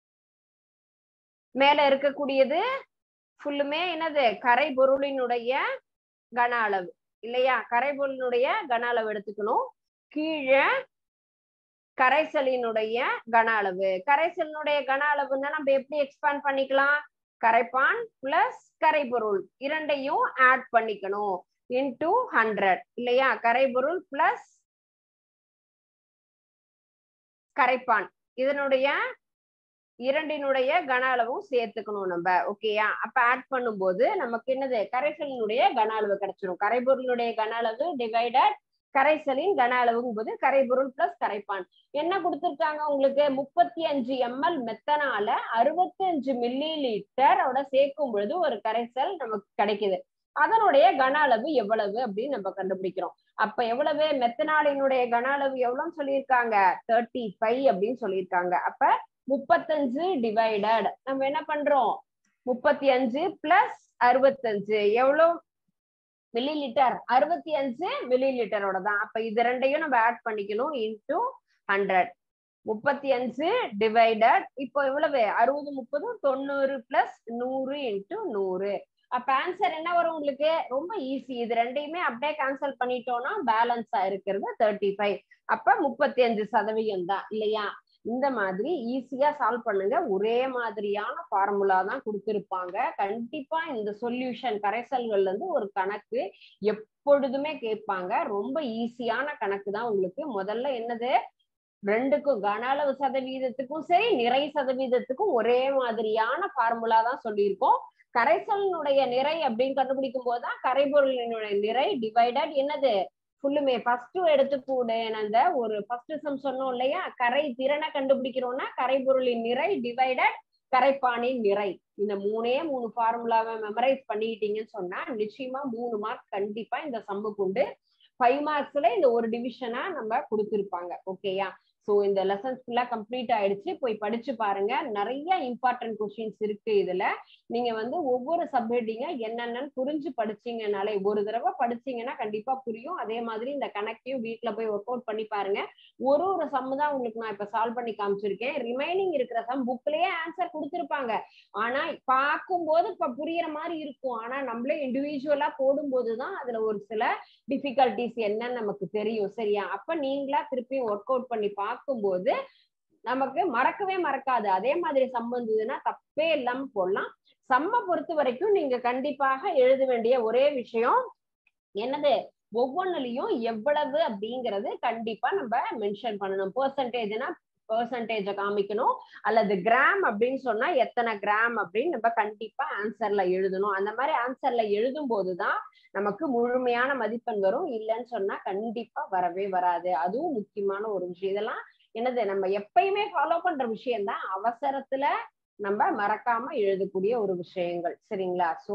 மேல இருக்கக்கூடியது ஃபுல்லுமே என்னது கரை பொருளினுடைய கன அளவு இல்லையா கரை பொருளினுடைய கன அளவு எடுத்துக்கணும் கீழே கரைசலினுடைய கன அளவு கரைசலினுடைய கன அளவுன்னா நம்ம எப்படி எக்ஸ்பேண்ட் பண்ணிக்கலாம் கரைப்பான் பிளஸ் கரைபொருள் இரண்டையும் ஆட் பண்ணிக்கணும் இன்டூ ஹண்ட்ரட் இல்லையா கரைபொருள் பிளஸ் கரைப்பான் இதனுடைய இரண்டினுடைய கன அளவும் சேர்த்துக்கணும் நம்ம ஓகேயா அப்ப ஆட் பண்ணும்போது நமக்கு என்னது கரைசலினுடைய கன அளவு கிடைச்சிடும் கரைபொருளுடைய கன அளவு டிவைடட் கரைசலின் கன அளவுங்கும் போது கரைபொருள் பிளஸ் கரைப்பான் என்ன கொடுத்துருக்காங்க உங்களுக்கு முப்பத்தி அஞ்சு எம்எல் மெத்தனால அறுபத்தி அஞ்சு மில்லி லிட்டரோட சேர்க்கும் பொழுது ஒரு கரைசல் நமக்கு கிடைக்குது அதனுடைய கன அளவு எவ்வளவு அப்படின்னு நம்ம கண்டுபிடிக்கிறோம் அப்ப எவ்வளவு மெத்தனாலினுடைய கன அளவு எவ்வளவுன்னு சொல்லியிருக்காங்க தேர்ட்டி ஃபைவ் அப்படின்னு சொல்லியிருக்காங்க அப்ப முப்பத்தஞ்சு டிவைடட் நம்ம என்ன பண்றோம் முப்பத்தி அஞ்சு பிளஸ் அறுபத்தஞ்சு எவ்வளவு மில்லி லிட்டர் அறுபத்தி அஞ்சு மில்லி லிட்டரோட தான் அப்ப இது ரெண்டையும் நம்ம ஆட் பண்ணிக்கணும் இன்டூ ஹண்ட்ரட் முப்பத்தி அஞ்சு டிவைடட் இப்போ எவ்வளவு அறுபது முப்பது தொண்ணூறு பிளஸ் நூறு இன்டூ நூறு அப்ப ஆன்சர் என்ன வரும் உங்களுக்கு ரொம்ப ஈஸி இது ரெண்டையுமே அப்படியே கேன்சல் பண்ணிட்டோம்னா பேலன்ஸா இருக்கிறது தேர்ட்டி ஃபைவ் அப்ப முப்பத்தி அஞ்சு சதவீதம் தான் இல்லையா இந்த மாதிரி ஈஸியா சால்வ் பண்ணுங்க ஒரே மாதிரியான ஃபார்முலா தான் கொடுத்திருப்பாங்க கண்டிப்பா இந்த சொல்யூஷன் கரைசல்கள்ல இருந்து ஒரு கணக்கு எப்பொழுதுமே கேட்பாங்க ரொம்ப ஈஸியான கணக்கு தான் உங்களுக்கு முதல்ல என்னது ரெண்டுக்கும் கன அளவு சதவீதத்துக்கும் சரி நிறை சதவீதத்துக்கும் ஒரே மாதிரியான ஃபார்முலா தான் சொல்லியிருக்கோம் கரைசலினுடைய நிறை அப்படின்னு கண்டுபிடிக்கும் போதுதான் கரைபொருளினுடைய நிறை டிவைடட் என்னது ஃபுல்லுமே ஃபர்ஸ்ட் எடுத்துக்கூட அந்த ஒரு ஃபர்ஸ்ட் சம் சொன்னோம் இல்லையா கரை திறனை கண்டுபிடிக்கிறோம்னா கரைபொருளின் நிறை டிவைடட் கரைப்பானின் நிறை இந்த மூணே மூணு ஃபார்முலாவை மெமரைஸ் பண்ணிக்கிட்டீங்கன்னு சொன்னா நிச்சயமா மூணு மார்க் கண்டிப்பா இந்த சம்முக்கு உண்டு ஃபைவ் மார்க்ஸ்ல இந்த ஒரு டிவிஷனா நம்ம கொடுத்துருப்பாங்க ஓகேயா ஸோ இந்த லெசன்ஸ் ஃபுல்லா கம்ப்ளீட் ஆயிடுச்சு போய் படிச்சு பாருங்க நிறைய இம்பார்ட்டன்ட் கொஸ்டின்ஸ் இருக்கு இதுல நீங்க வந்து ஒவ்வொரு சப்ஹெட்டிங்க என்னென்னு புரிஞ்சு படிச்சீங்கனாலே ஒரு தடவை படிச்சீங்கன்னா கண்டிப்பா புரியும் அதே மாதிரி இந்த கணக்கையும் வீட்டுல போய் ஒர்க் அவுட் பண்ணி பாருங்க ஒரு ஒரு சம் தான் உங்களுக்கு நான் இப்ப சால்வ் பண்ணி காமிச்சிருக்கேன் ரிமைனிங் இருக்கிற சம் புக்லயே ஆன்சர் கொடுத்துருப்பாங்க ஆனா பார்க்கும்போது இப்ப புரியுற மாதிரி இருக்கும் ஆனா நம்மளே இண்டிவிஜுவலா போடும்போதுதான் அதுல ஒரு சில டிஃபிகல்டிஸ் என்னன்னு நமக்கு தெரியும் சரியா அப்ப நீங்களா திருப்பியும் ஒர்க் அவுட் பண்ணி பார்க்கும்போது நமக்கு மறக்கவே மறக்காது அதே மாதிரி சம் வந்ததுன்னா தப்பே இல்லாம போடலாம் சம்ம பொறுத்த வரைக்கும் நீங்க கண்டிப்பாக எழுத வேண்டிய ஒரே விஷயம் என்னது ஒவ்வொன்னுலயும் எவ்வளவு அப்படிங்கறது கண்டிப்பா நம்ம மென்ஷன் பண்ணணும் பெர்சன்டேஜ்னா பெர்சன்டேஜ காமிக்கணும் அல்லது கிராம் அப்படின்னு சொன்னா எத்தனை கிராம் அப்படின்னு நம்ம கண்டிப்பா ஆன்சர்ல எழுதணும் அந்த மாதிரி ஆன்சர்ல எழுதும் போதுதான் நமக்கு முழுமையான மதிப்பெண் வரும் இல்லைன்னு சொன்னா கண்டிப்பா வரவே வராது அதுவும் முக்கியமான ஒரு விஷயம் இதெல்லாம் என்னது நம்ம எப்பயுமே ஃபாலோ பண்ற விஷயம் தான் அவசரத்துல நம்ம மறக்காம எழுதக்கூடிய ஒரு விஷயங்கள் சரிங்களா சோ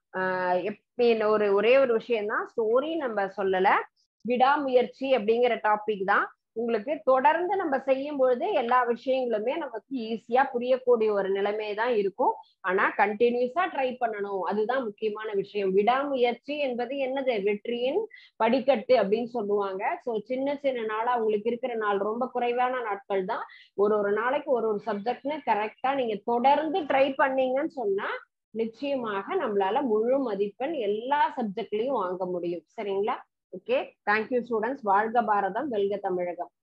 ஆஹ் எப்ப ஒரு ஒரே ஒரு விஷயம் தான் ஸ்டோரி நம்ம சொல்லல விடாமுயற்சி அப்படிங்கிற டாபிக் தான் உங்களுக்கு தொடர்ந்து நம்ம செய்யும் பொழுது எல்லா விஷயங்களுமே நமக்கு ஈஸியா புரியக்கூடிய ஒரு நிலைமை தான் இருக்கும் ஆனா கண்டினியூஸா ட்ரை பண்ணணும் அதுதான் முக்கியமான விஷயம் விடாமுயற்சி என்பது என்னது வெற்றியின் படிக்கட்டு அப்படின்னு சொல்லுவாங்க சோ சின்ன சின்ன நாளா உங்களுக்கு இருக்கிற நாள் ரொம்ப குறைவான நாட்கள் தான் ஒரு ஒரு நாளைக்கு ஒரு ஒரு சப்ஜெக்ட்னு கரெக்டா நீங்க தொடர்ந்து ட்ரை பண்ணீங்கன்னு சொன்னா நிச்சயமாக நம்மளால முழு மதிப்பெண் எல்லா சப்ஜெக்ட்லயும் வாங்க முடியும் சரிங்களா ஓகே தேங்க்யூ ஸ்டூடெண்ட்ஸ் வாழ்க பாரதம் வெல்க தமிழகம்